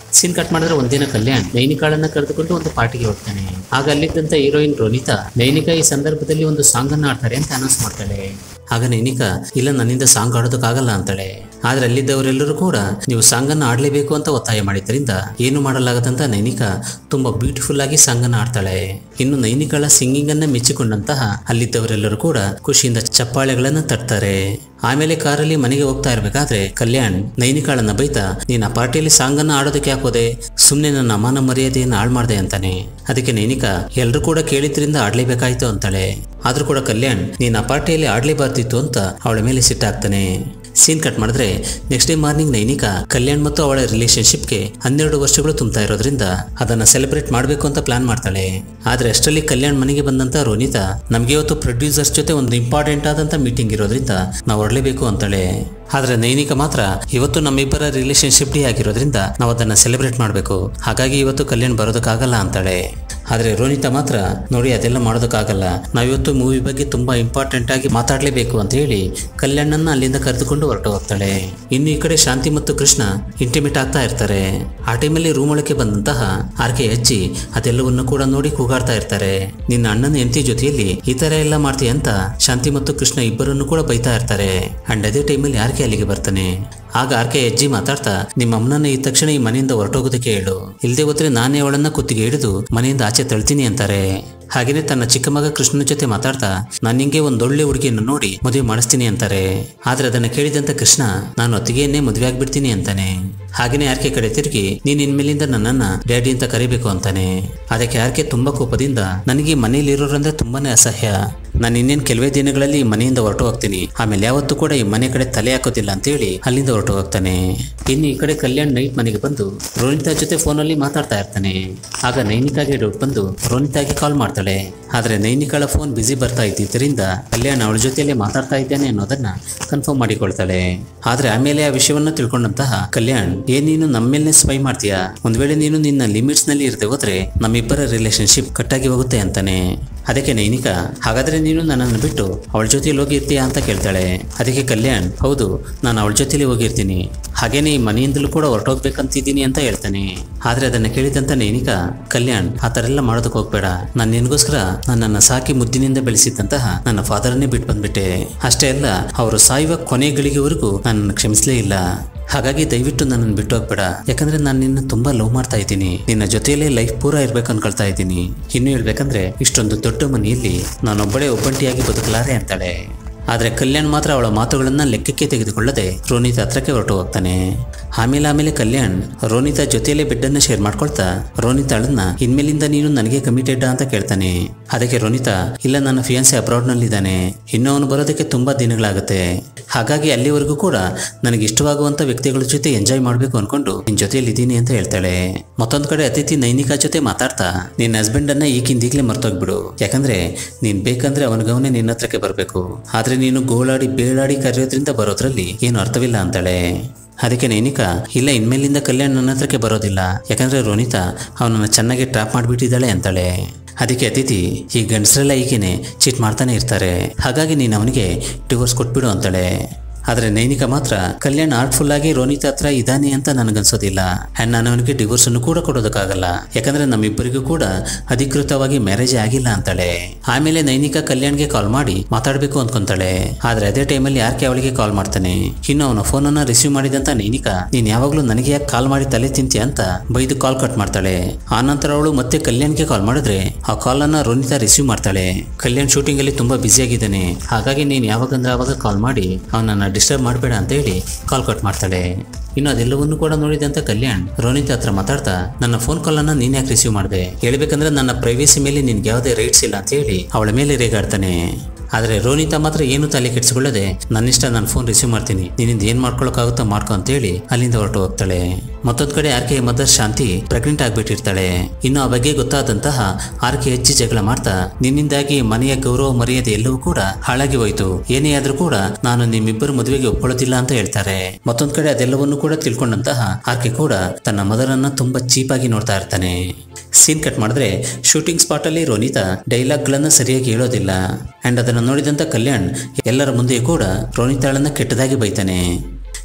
ಸೀನ್ ಕಟ್ ಮಾಡಿದ್ರೆ ಒಂದಿನ ಕಲ್ಯಾಣ್ ನೈನಿಕಾಳನ್ನ ಕರೆದುಕೊಂಡು ಒಂದು ಪಾರ್ಟಿಗೆ ಹೋಗ್ತಾನೆ ಆಗ ಅಲ್ಲಿದ್ದಂತ ಹೀರೋಯಿನ್ ರೋನಿತಾ ನೈನಿಕಾ ಈ ಸಂದರ್ಭದಲ್ಲಿ ಒಂದು ಸಾಂಗ್ ಅನ್ನ ಆಡ್ತಾರೆ ಅಂತ ಅನೌನ್ಸ್ ಮಾಡ್ತಾಳೆ ಆಗ ನೈನಿಕಾ ಇಲ್ಲ ನನ್ನಿಂದ ಸಾಂಗ್ ಆಡೋದಕ್ಕಾಗಲ್ಲ ಅಂತಾಳೆ ಆದ್ರೆ ಅಲ್ಲಿದ್ದವರೆಲ್ಲರೂ ಕೂಡ ನೀವು ಸಾಂಗ್ ಅನ್ನ ಆಡ್ಲೇಬೇಕು ಅಂತ ಒತ್ತಾಯ ಮಾಡಿದ್ರಿಂದ ಏನು ಮಾಡಲಾಗದಂತ ನೈನಿಕಾ ತುಂಬಾ ಬ್ಯೂಟಿಫುಲ್ ಆಗಿ ಸಾಂಗ್ ಅನ್ನ ಆಡ್ತಾಳೆ ಇನ್ನು ನೈನಿಕಾಳ ಸಿಂಗಿಂಗ್ ಅನ್ನ ಮೆಚ್ಚಿಕೊಂಡಂತಹ ಅಲ್ಲಿದ್ದವರೆಲ್ಲರೂ ಕೂಡ ಖುಷಿಯಿಂದ ಚಪ್ಪಾಳೆಗಳನ್ನ ತಟ್ತಾರೆ ಆಮೇಲೆ ಕಾರಲ್ಲಿ ಮನೆಗೆ ಹೋಗ್ತಾ ಇರ್ಬೇಕಾದ್ರೆ ಕಲ್ಯಾಣ್ ನೈನಿಕಾಳನ್ನ ಬೈತಾ ನೀನ್ ಆ ಪಾರ್ಟಿಯಲ್ಲಿ ಸಾಂಗ್ ಅನ್ನ ಆಡೋದಕ್ಕೆ ಹಾಕೋದೆ ಸುಮ್ನೆ ನನ್ನ ಅಮಾನ ಮರ್ಯಾದೆಯನ್ನು ಹಾಳು ಮಾಡ್ದೆ ಅಂತಾನೆ ಅದಕ್ಕೆ ನೈನಿಕಾ ಎಲ್ರು ಕೂಡ ಕೇಳಿದ್ರಿಂದ ಆಡ್ಲೇಬೇಕಾಯ್ತು ಅಂತಾಳೆ ಆದ್ರೂ ಕೂಡ ಕಲ್ಯಾಣ್ ನೀನ್ ಆ ಪಾರ್ಟಿಯಲ್ಲಿ ಆಡ್ಲೇಬಾರ್ದಿತ್ತು ಅಂತ ಅವಳ ಮೇಲೆ ಸಿಟ್ಟಾಗ್ತಾನೆ ಸೀನ್ ಕಟ್ ಮಾಡಿದ್ರೆ next day morning Nainika Kalyan ಮತ್ತು ಅವಳ ರಿಲೇಶನ್ಶಿಪ್ಗೆ ಹನ್ನೆರಡು ವರ್ಷಗಳು ತುಂಬ್ತಾ ಇರೋದ್ರಿಂದ ಅದನ್ನ ಸೆಲೆಬ್ರೇಟ್ ಮಾಡಬೇಕು ಅಂತ ಪ್ಲಾನ್ ಮಾಡ್ತಾಳೆ ಆದ್ರೆ ಅಷ್ಟರಲ್ಲಿ ಕಲ್ಯಾಣ್ ಮನೆಗೆ ಬಂದಂತ ರೋನಿತಾ ನಮ್ಗೆ ಇವತ್ತು ಪ್ರೊಡ್ಯೂಸರ್ಸ್ ಜೊತೆ ಒಂದು ಇಂಪಾರ್ಟೆಂಟ್ ಆದಂತ ಮೀಟಿಂಗ್ ಇರೋದ್ರಿಂದ ನಾವು ಹೊರಡಲೇಬೇಕು ಅಂತಾಳೆ ಆದ್ರೆ ನೈನಿಕಾ ಮಾತ್ರ ಇವತ್ತು ನಮ್ಮಿಬ್ಬರ ರಿಲೇಶನ್ಶಿಪ್ ಡೇ ಆಗಿರೋದ್ರಿಂದ ನಾವು ಅದನ್ನ ಸೆಲೆಬ್ರೇಟ್ ಮಾಡಬೇಕು ಹಾಗಾಗಿ ಇವತ್ತು ಕಲ್ಯಾಣ್ ಬರೋದಕ್ಕಾಗಲ್ಲ ಅಂತಾಳೆ ಆದ್ರೆ ರೋನಿತಾ ಮಾತ್ರ ನೋಡಿ ಅದೆಲ್ಲ ಮಾಡೋದಕ್ಕಾಗಲ್ಲ ನಾವಿವತ್ತು ಮೂವಿ ಬಗ್ಗೆ ತುಂಬಾ ಇಂಪಾರ್ಟೆಂಟ್ ಆಗಿ ಮಾತಾಡ್ಲೇಬೇಕು ಅಂತ ಹೇಳಿ ಕಲ್ಯಾಣನ್ನ ಅಲ್ಲಿಂದ ಕರೆದುಕೊಂಡು ಹೊರಟು ಹೋಗ್ತಾಳೆ ಇನ್ನು ಈ ಕಡೆ ಶಾಂತಿ ಮತ್ತು ಕೃಷ್ಣ ಇಂಟಿಮೇಟ್ ಆಗ್ತಾ ಇರ್ತಾರೆ ಆ ಟೈಮಲ್ಲಿ ರೂಮ್ ಒಳಗೆ ಬಂದಂತಹ ಆರ್ಕೆ ಹಚ್ಚಿ ಅದೆಲ್ಲವನ್ನು ಕೂಡ ನೋಡಿ ಕೂಗಾಡ್ತಾ ಇರ್ತಾರೆ ನಿನ್ನ ಅಣ್ಣನ ಹೆಂಡತಿ ಜೊತೆಯಲ್ಲಿ ಈ ತರ ಎಲ್ಲ ಮಾಡ್ತೀಯ ಅಂತ ಶಾಂತಿ ಮತ್ತು ಕೃಷ್ಣ ಇಬ್ಬರನ್ನು ಕೂಡ ಬೈತಾ ಇರ್ತಾರೆ ಅಂಡ್ ಅದೇ ಟೈಮಲ್ಲಿ ಆರ್ಕೆ ಅಲ್ಲಿಗೆ ಬರ್ತಾನೆ ಆಗ ಆರ್ಕೆ ಅಜ್ಜಿ ಮಾತಾಡ್ತಾ ನಿಮ್ಮ ಅಮ್ಮನನ್ನ ಈ ತಕ್ಷಣ ಈ ಮನೆಯಿಂದ ಹೊರಟೋಗೋದಕ್ಕೆ ಹೇಳು ಇಲ್ಲದೆ ಹೋದ್ರೆ ನಾನೇ ಅವಳನ್ನ ಕುತ್ತಿಗೆ ಹಿಡಿದು ಮನೆಯಿಂದ ಆಚೆ ತಳ್ತೀನಿ ಅಂತಾರೆ ಹಾಗೇನೆ ತನ್ನ ಚಿಕ್ಕ ಮಗ ಕೃಷ್ಣನ ಜೊತೆ ಮಾತಾಡ್ತಾ ನಾನು ನಿಂಗೆ ಒಂದೊಳ್ಳೆ ಹುಡುಗಿಯನ್ನು ನೋಡಿ ಮದುವೆ ಮಾಡಿಸ್ತೀನಿ ಅಂತಾರೆ ಆದ್ರೆ ಅದನ್ನ ಕೇಳಿದಂತ ಕೃಷ್ಣ ನಾನು ಅತ್ತಿಗೆಯನ್ನೇ ಮದುವೆ ಆಗ್ಬಿಡ್ತೀನಿ ಅಂತಾನೆ ಹಾಗೇನೆ ಆರ್ಕೆ ಕಡೆ ತಿರುಗಿ ನೀನ್ ಇನ್ಮೇಲಿಂದ ನನ್ನನ್ನ ಡ್ಯಾಡಿ ಅಂತ ಕರಿಬೇಕು ಅಂತಾನೆ ಅದಕ್ಕೆ ಆರ್ಕೆ ತುಂಬಾ ಕೋಪದಿಂದ ನನಗೆ ಈ ಮನೇಲಿ ಇರೋರಂದ್ರೆ ತುಂಬಾನೇ ಅಸಹ್ಯ ನಾನು ಇನ್ನೇನು ಕೆಲವೇ ದಿನಗಳಲ್ಲಿ ಈ ಮನೆಯಿಂದ ಹೊರಟು ಹೋಗ್ತೀನಿ ಆಮೇಲೆ ಯಾವತ್ತೂ ಕೂಡ ಈ ಮನೆ ಕಡೆ ತಲೆ ಹಾಕೋದಿಲ್ಲ ಅಂತೇಳಿ ಅಲ್ಲಿಂದ ಹೊರಟು ಹೋಗ್ತಾನೆ ಇನ್ನು ಈ ಕಡೆ ಕಲ್ಯಾಣ್ ನೈಟ್ ಮನೆಗೆ ಬಂದು ರೋನಿತಾ ಜೊತೆ ಫೋನಲ್ಲಿ ಮಾತಾಡ್ತಾ ಇರ್ತಾನೆ ಆಗ ನೈನಿಕಾಗೆ ಡೌಟ್ ಬಂದು ರೋನಿತಾಗೆ ಕಾಲ್ ಮಾಡ್ತಾಳೆ ಆದ್ರೆ ನೈನಿಕಾಳ ಫೋನ್ ಬಿಸಿ ಬರ್ತಾ ಇದ್ದಿದ್ದರಿಂದ ಕಲ್ಯಾಣ್ ಅವಳ ಜೊತೆಯಲ್ಲೇ ಮಾತಾಡ್ತಾ ಇದ್ದಾನೆ ಅನ್ನೋದನ್ನ ಕನ್ಫರ್ಮ್ ಮಾಡಿಕೊಳ್ತಾಳೆ ಆದ್ರೆ ಆಮೇಲೆ ಆ ವಿಷಯವನ್ನ ತಿಳ್ಕೊಂಡಂತಹ ಕಲ್ಯಾಣ್ ಏನ್ ನೀನು ನಮ್ಮ ಮೇಲೆ ಸ್ಪೈ ಮಾಡ್ತೀಯಾ ಒಂದ್ ವೇಳೆ ನೀನು ನಿನ್ನ ಲಿಮಿಟ್ಸ್ ನಲ್ಲಿ ಇರದೆ ಹೋದ್ರೆ ನಮ್ಮಿಬ್ಬರ ರಿಲೇಶನ್ಶಿಪ್ ಕಟ್ಟಾಗಿ ಹೋಗುತ್ತೆ ಅಂತಾನೆ ಅದಕ್ಕೆ ನೈನಿಕಾ ಹಾಗಾದ್ರೆ ನೀನು ನನ್ನನ್ನು ಬಿಟ್ಟು ಅವಳ ಜೊತೆಲಿ ಹೋಗಿರ್ತೀಯಾ ಅಂತ ಕೇಳ್ತಾಳೆ ಅದಕ್ಕೆ ಕಲ್ಯಾಣ್ ಹೌದು ನಾನು ಅವಳ ಜೊತೆಲಿ ಹೋಗಿರ್ತೀನಿ ಹಾಗೇನೆ ಈ ಮನೆಯಿಂದಲೂ ಕೂಡ ಹೊರಟೋಗ್ಬೇಕಂತಿದ್ದೀನಿ ಅಂತ ಹೇಳ್ತಾನೆ ಆದ್ರೆ ಅದನ್ನ ಕೇಳಿದಂತ ನೈನಿಕಾ ಕಲ್ಯಾಣ್ ಆ ಥರ ಎಲ್ಲ ಮಾಡೋದಕ್ಕೆ ಹೋಗ್ಬೇಡ ನಾನು ನಿನಗೋಸ್ಕರ ನನ್ನನ್ನು ಸಾಕಿ ಮುದ್ದಿನಿಂದ ಬೆಳೆಸಿದ್ದಂತಹ ನನ್ನ ಫಾದರನ್ನೇ ಬಿಟ್ಟು ಬಂದ್ಬಿಟ್ಟೆ ಅಷ್ಟೇ ಅಲ್ಲ ಅವರು ಸಾಯುವ ಕೊನೆ ಗಳಿಗೆವರೆಗೂ ನನ್ನನ್ನು ಕ್ಷಮಿಸಲೇ ಇಲ್ಲ ಹಾಗಾಗಿ ದಯವಿಟ್ಟು ನನ್ನನ್ನು ಬಿಟ್ಟು ಹೋಗ್ಬೇಡ ಯಾಕಂದ್ರೆ ನಾನು ನಿನ್ನ ತುಂಬಾ ಲವ್ ಮಾಡ್ತಾ ಇದ್ದೀನಿ ನಿನ್ನ ಜೊತೆಯಲ್ಲೇ ಲೈಫ್ ಪೂರ ಇರ್ಬೇಕು ಅನ್ಕೊಳ್ತಾ ಇದ್ದೀನಿ ಇನ್ನು ಹೇಳ್ಬೇಕಂದ್ರೆ ಇಷ್ಟೊಂದು ದೊಡ್ಡ ಮನೆಯಲ್ಲಿ ನಾನೊಬ್ಬಳೇ ಒಬ್ಬಂಟಿಯಾಗಿ ಬದುಕಲಾರೆ ಅಂತಾಳೆ ಆದ್ರೆ ಕಲ್ಯಾಣ್ ಮಾತ್ರ ಅವಳ ಮಾತುಗಳನ್ನ ಲೆಕ್ಕಕ್ಕೆ ತೆಗೆದುಕೊಳ್ಳದೆ ರೋನಿತಾ ಹತ್ರಕ್ಕೆ ಹೊರಟು ಹೋಗ್ತಾನೆ ಆಮೇಲೆ ಆಮೇಲೆ ಕಲ್ಯಾಣ್ ರೋನಿತಾ ಜೊತೆಯಲ್ಲೇ ಬೆಡ್ಡನ್ನ ಶೇರ್ ಮಾಡ್ಕೊಳ್ತಾ ರೋನಿತಾಳನ್ನ ಇನ್ಮೇಲಿಂದ ನೀನು ನನಗೆ ಕಮಿಟೆಡ್ ಅಂತ ಕೇಳ್ತಾನೆ ಅದಕ್ಕೆ ರೋನಿತಾ ಇಲ್ಲ ನನ್ನ ಫಿಯಾನ್ಸಿ ಅಬ್ರಾಡ್ ನಲ್ಲಿದ್ದಾನೆ ಇನ್ನು ಅವನು ಬರೋದಕ್ಕೆ ತುಂಬಾ ದಿನಗಳಾಗುತ್ತೆ ಹಾಗಾಗಿ ಅಲ್ಲಿವರೆಗೂ ಕೂಡ ನನಗೆ ಇಷ್ಟವಾಗುವಂತ ವ್ಯಕ್ತಿಗಳ ಜೊತೆ ಎಂಜಾಯ್ ಮಾಡಬೇಕು ಅನ್ಕೊಂಡು ನಿನ್ ಜೊತೆಯಲ್ಲಿ ಇದ್ದೀನಿ ಅಂತ ಹೇಳ್ತಾಳೆ ಮತ್ತೊಂದ್ ಕಡೆ ಅತಿಥಿ ನೈನಿಕಾ ಜೊತೆ ಮಾತಾಡ್ತಾ ನಿನ್ನ ಹಸ್ಬೆಂಡ್ ಅನ್ನ ಈಗಿಂದೀಗ್ಲೇ ಮರ್ತೋಗ್ಬಿಡು ಯಾಕಂದ್ರೆ ನೀನ್ ಬೇಕಂದ್ರೆ ಅವನಿಗವನೇ ನಿನ್ನ ಹತ್ರಕ್ಕೆ ಬರಬೇಕು ಆದ್ರೆ ನೀನು ಗೋಳಾಡಿ ಬೇಳಾಡಿ ಕರೆಯೋದ್ರಿಂದ ಬರೋದ್ರಲ್ಲಿ ಏನು ಅರ್ಥವಿಲ್ಲ ಅಂತಾಳೆ ಅದಕ್ಕೆ ನೈನಿಕಾ ಇಲ್ಲ ಇನ್ಮೇಲಿಂದ ಕಲ್ಯಾಣ್ ನನ್ನ ಹತ್ರಕ್ಕೆ ಬರೋದಿಲ್ಲ ಯಾಕಂದ್ರೆ ರೋನಿತಾ ಅವನನ್ನ ಚೆನ್ನಾಗಿ ಟ್ರಾಪ್ ಮಾಡಿಬಿಟ್ಟಿದ್ದಾಳೆ ಅಂತಾಳೆ ಅದಕ್ಕೆ ಅತಿಥಿ ಈ ಗಂಡಸರೆಲ್ಲ ಈಗೇನೆ ಚೀಟ್ ಮಾಡ್ತಾನೆ ಇರ್ತಾರೆ ಹಾಗಾಗಿ ನೀನು ಅವನಿಗೆ ಡಿವೋರ್ಸ್ ಕೊಟ್ಬಿಡು ಅಂತಾಳೆ ಆದ್ರೆ ನೈನಿಕಾ ಮಾತ್ರ ಕಲ್ಯಾಣ್ ಆರ್ಟ್ಫುಲ್ ಆಗಿ ರೋನಿತಾ ಹತ್ರ ಇದ್ದಾನೆ ಅಂತ ನನಗನ್ಸೋದಿಲ್ಲ ಅಂಡ್ ನಾನು ಅವನಿಗೆ ಡಿವೋರ್ಸ್ ಅನ್ನು ಕೂಡ ಕೊಡೋದಕ್ಕಾಗಲ್ಲ ಯಾಕಂದ್ರೆ ನಮ್ಮಿಬ್ಬರಿಗೂ ಕೂಡ ಅಧಿಕೃತವಾಗಿ ಮ್ಯಾರೇಜ್ ಆಗಿಲ್ಲ ಅಂತಾಳೆ ಆಮೇಲೆ ನೈನಿಕಾ ಕಲ್ಯಾಣ್ಗೆ ಕಾಲ್ ಮಾಡಿ ಮಾತಾಡ್ಬೇಕು ಅನ್ಕೊಂತಾಳೆ ಆದ್ರೆ ಅದೇ ಟೈಮಲ್ಲಿ ಯಾಕೆ ಅವಳಿಗೆ ಕಾಲ್ ಮಾಡ್ತಾನೆ ಇನ್ನು ಅವನ ಫೋನನ್ನ ರಿಸೀವ್ ಮಾಡಿದಂತ ನೈನಿಕಾ ನೀನ್ ಯಾವಾಗ್ಲೂ ನನಗೆ ಯಾಕೆ ಕಾಲ್ ಮಾಡಿ ತಲೆ ತಿಂತೀಯ ಅಂತ ಬೈದು ಕಾಲ್ ಕಟ್ ಮಾಡ್ತಾಳೆ ಆ ನಂತರ ಅವಳು ಮತ್ತೆ ಕಲ್ಯಾಣ್ಗೆ ಕಾಲ್ ಮಾಡಿದ್ರೆ ಆ ಕಾಲ್ ಅನ್ನ ರೋನಿತಾ ರಿಸೀವ್ ಮಾಡ್ತಾಳೆ ಕಲ್ಯಾಣ್ ಶೂಟಿಂಗ್ ಅಲ್ಲಿ ತುಂಬಾ ಬ್ಯುಸಿ ಆಗಿದ್ದಾನೆ ಹಾಗಾಗಿ ನೀನ್ ಯಾವಾಗಂದ್ರೆ ಅವಾಗ ಕಾಲ್ ಮಾಡಿ ಅವನನ್ನ ಡಿಸ್ಟರ್ಬ್ ಮಾಡಬೇಡ ಅಂತ ಹೇಳಿ ಕಾಲ್ ಕಟ್ ಮಾಡ್ತಾಳೆ ಇನ್ನು ಅದೆಲ್ಲವನ್ನು ಕೂಡ ನೋಡಿದಂತ ಕಲ್ಯಾಣ್ ರೋನಿತಾ ಹತ್ರ ಮಾತಾಡ್ತಾ ನನ್ನ ಫೋನ್ ಕಾಲ್ ಅನ್ನ ನೀನ್ ಯಾಕೆ ರಿಸೀವ್ ಮಾಡಿದೆ ಹೇಳ್ಬೇಕಂದ್ರೆ ನನ್ನ ಪ್ರೈವೇಸಿ ಮೇಲೆ ನಿನ್ಗೆ ಯಾವುದೇ ರೈಟ್ಸ್ ಇಲ್ಲ ಅಂತ ಹೇಳಿ ಅವಳ ಮೇಲೆ ರೇಗಾಡ್ತಾನೆ ಆದ್ರೆ ರೋನಿತಾ ಮಾತ್ರ ಏನು ತಲೆ ಕೆಡಿಸಿಕೊಳ್ಳದೆ ನನ್ನಿಷ್ಟ ನಾನು ಫೋನ್ ರಿಸೀವ್ ಮಾಡ್ತೀನಿ ನಿನ್ನಿಂದ ಏನ್ ಮಾಡ್ಕೊಳಕ್ಕಾಗುತ್ತೋ ಮಾಡ್ಕೊ ಅಂತ ಹೇಳಿ ಅಲ್ಲಿಂದ ಹೊರಟು ಹೋಗ್ತಾಳೆ ಮತ್ತೊಂದ್ ಕಡೆ ಆರ್ಕೆ ಮದರ್ ಶಾಂತಿ ಪ್ರೆಗ್ನೆಂಟ್ ಆಗ್ಬಿಟ್ಟಿರ್ತಾಳೆ ಇನ್ನು ಆ ಬಗ್ಗೆ ಗೊತ್ತಾದಂತಹ ಆರ್ಕೆ ಹೆಚ್ಚಿ ಜಗಳ ಮಾಡ್ತಾ ನಿನ್ನಿಂದಾಗಿ ಮನೆಯ ಗೌರವ ಮರ್ಯಾದೆ ಎಲ್ಲವೂ ಕೂಡ ಹಾಳಾಗಿ ಹೋಯ್ತು ಏನೇ ಆದ್ರೂ ಕೂಡ ನಾನು ನಿಮ್ಮಿಬ್ಬರು ಮದುವೆಗೆ ಒಪ್ಕೊಳ್ಳೋದಿಲ್ಲ ಅಂತ ಹೇಳ್ತಾರೆ ಮತ್ತೊಂದ್ ಕಡೆ ಅದೆಲ್ಲವನ್ನು ಕೂಡ ತಿಳ್ಕೊಂಡಂತಹ ಆರ್ಕೆ ಕೂಡ ತನ್ನ ಮದರನ್ನ ತುಂಬಾ ಚೀಪಾಗಿ ನೋಡ್ತಾ ಇರ್ತಾನೆ ಸೀನ್ ಕಟ್ ಮಾಡಿದ್ರೆ ಶೂಟಿಂಗ್ ಸ್ಪಾಟ್ ಅಲ್ಲಿ ರೋನಿತಾ ಡೈಲಾಗ್ ಗಳನ್ನ ಸರಿಯಾಗಿ ಹೇಳೋದಿಲ್ಲ ಅಂಡ್ ಅದನ್ನ ನೋಡಿದಂತ ಕಲ್ಯಾಣ್ ಎಲ್ಲರ ಮುಂದೆ ಕೂಡ ರೋನಿತಾಳನ್ನ ಕೆಟ್ಟದಾಗಿ ಬೈತಾನೆ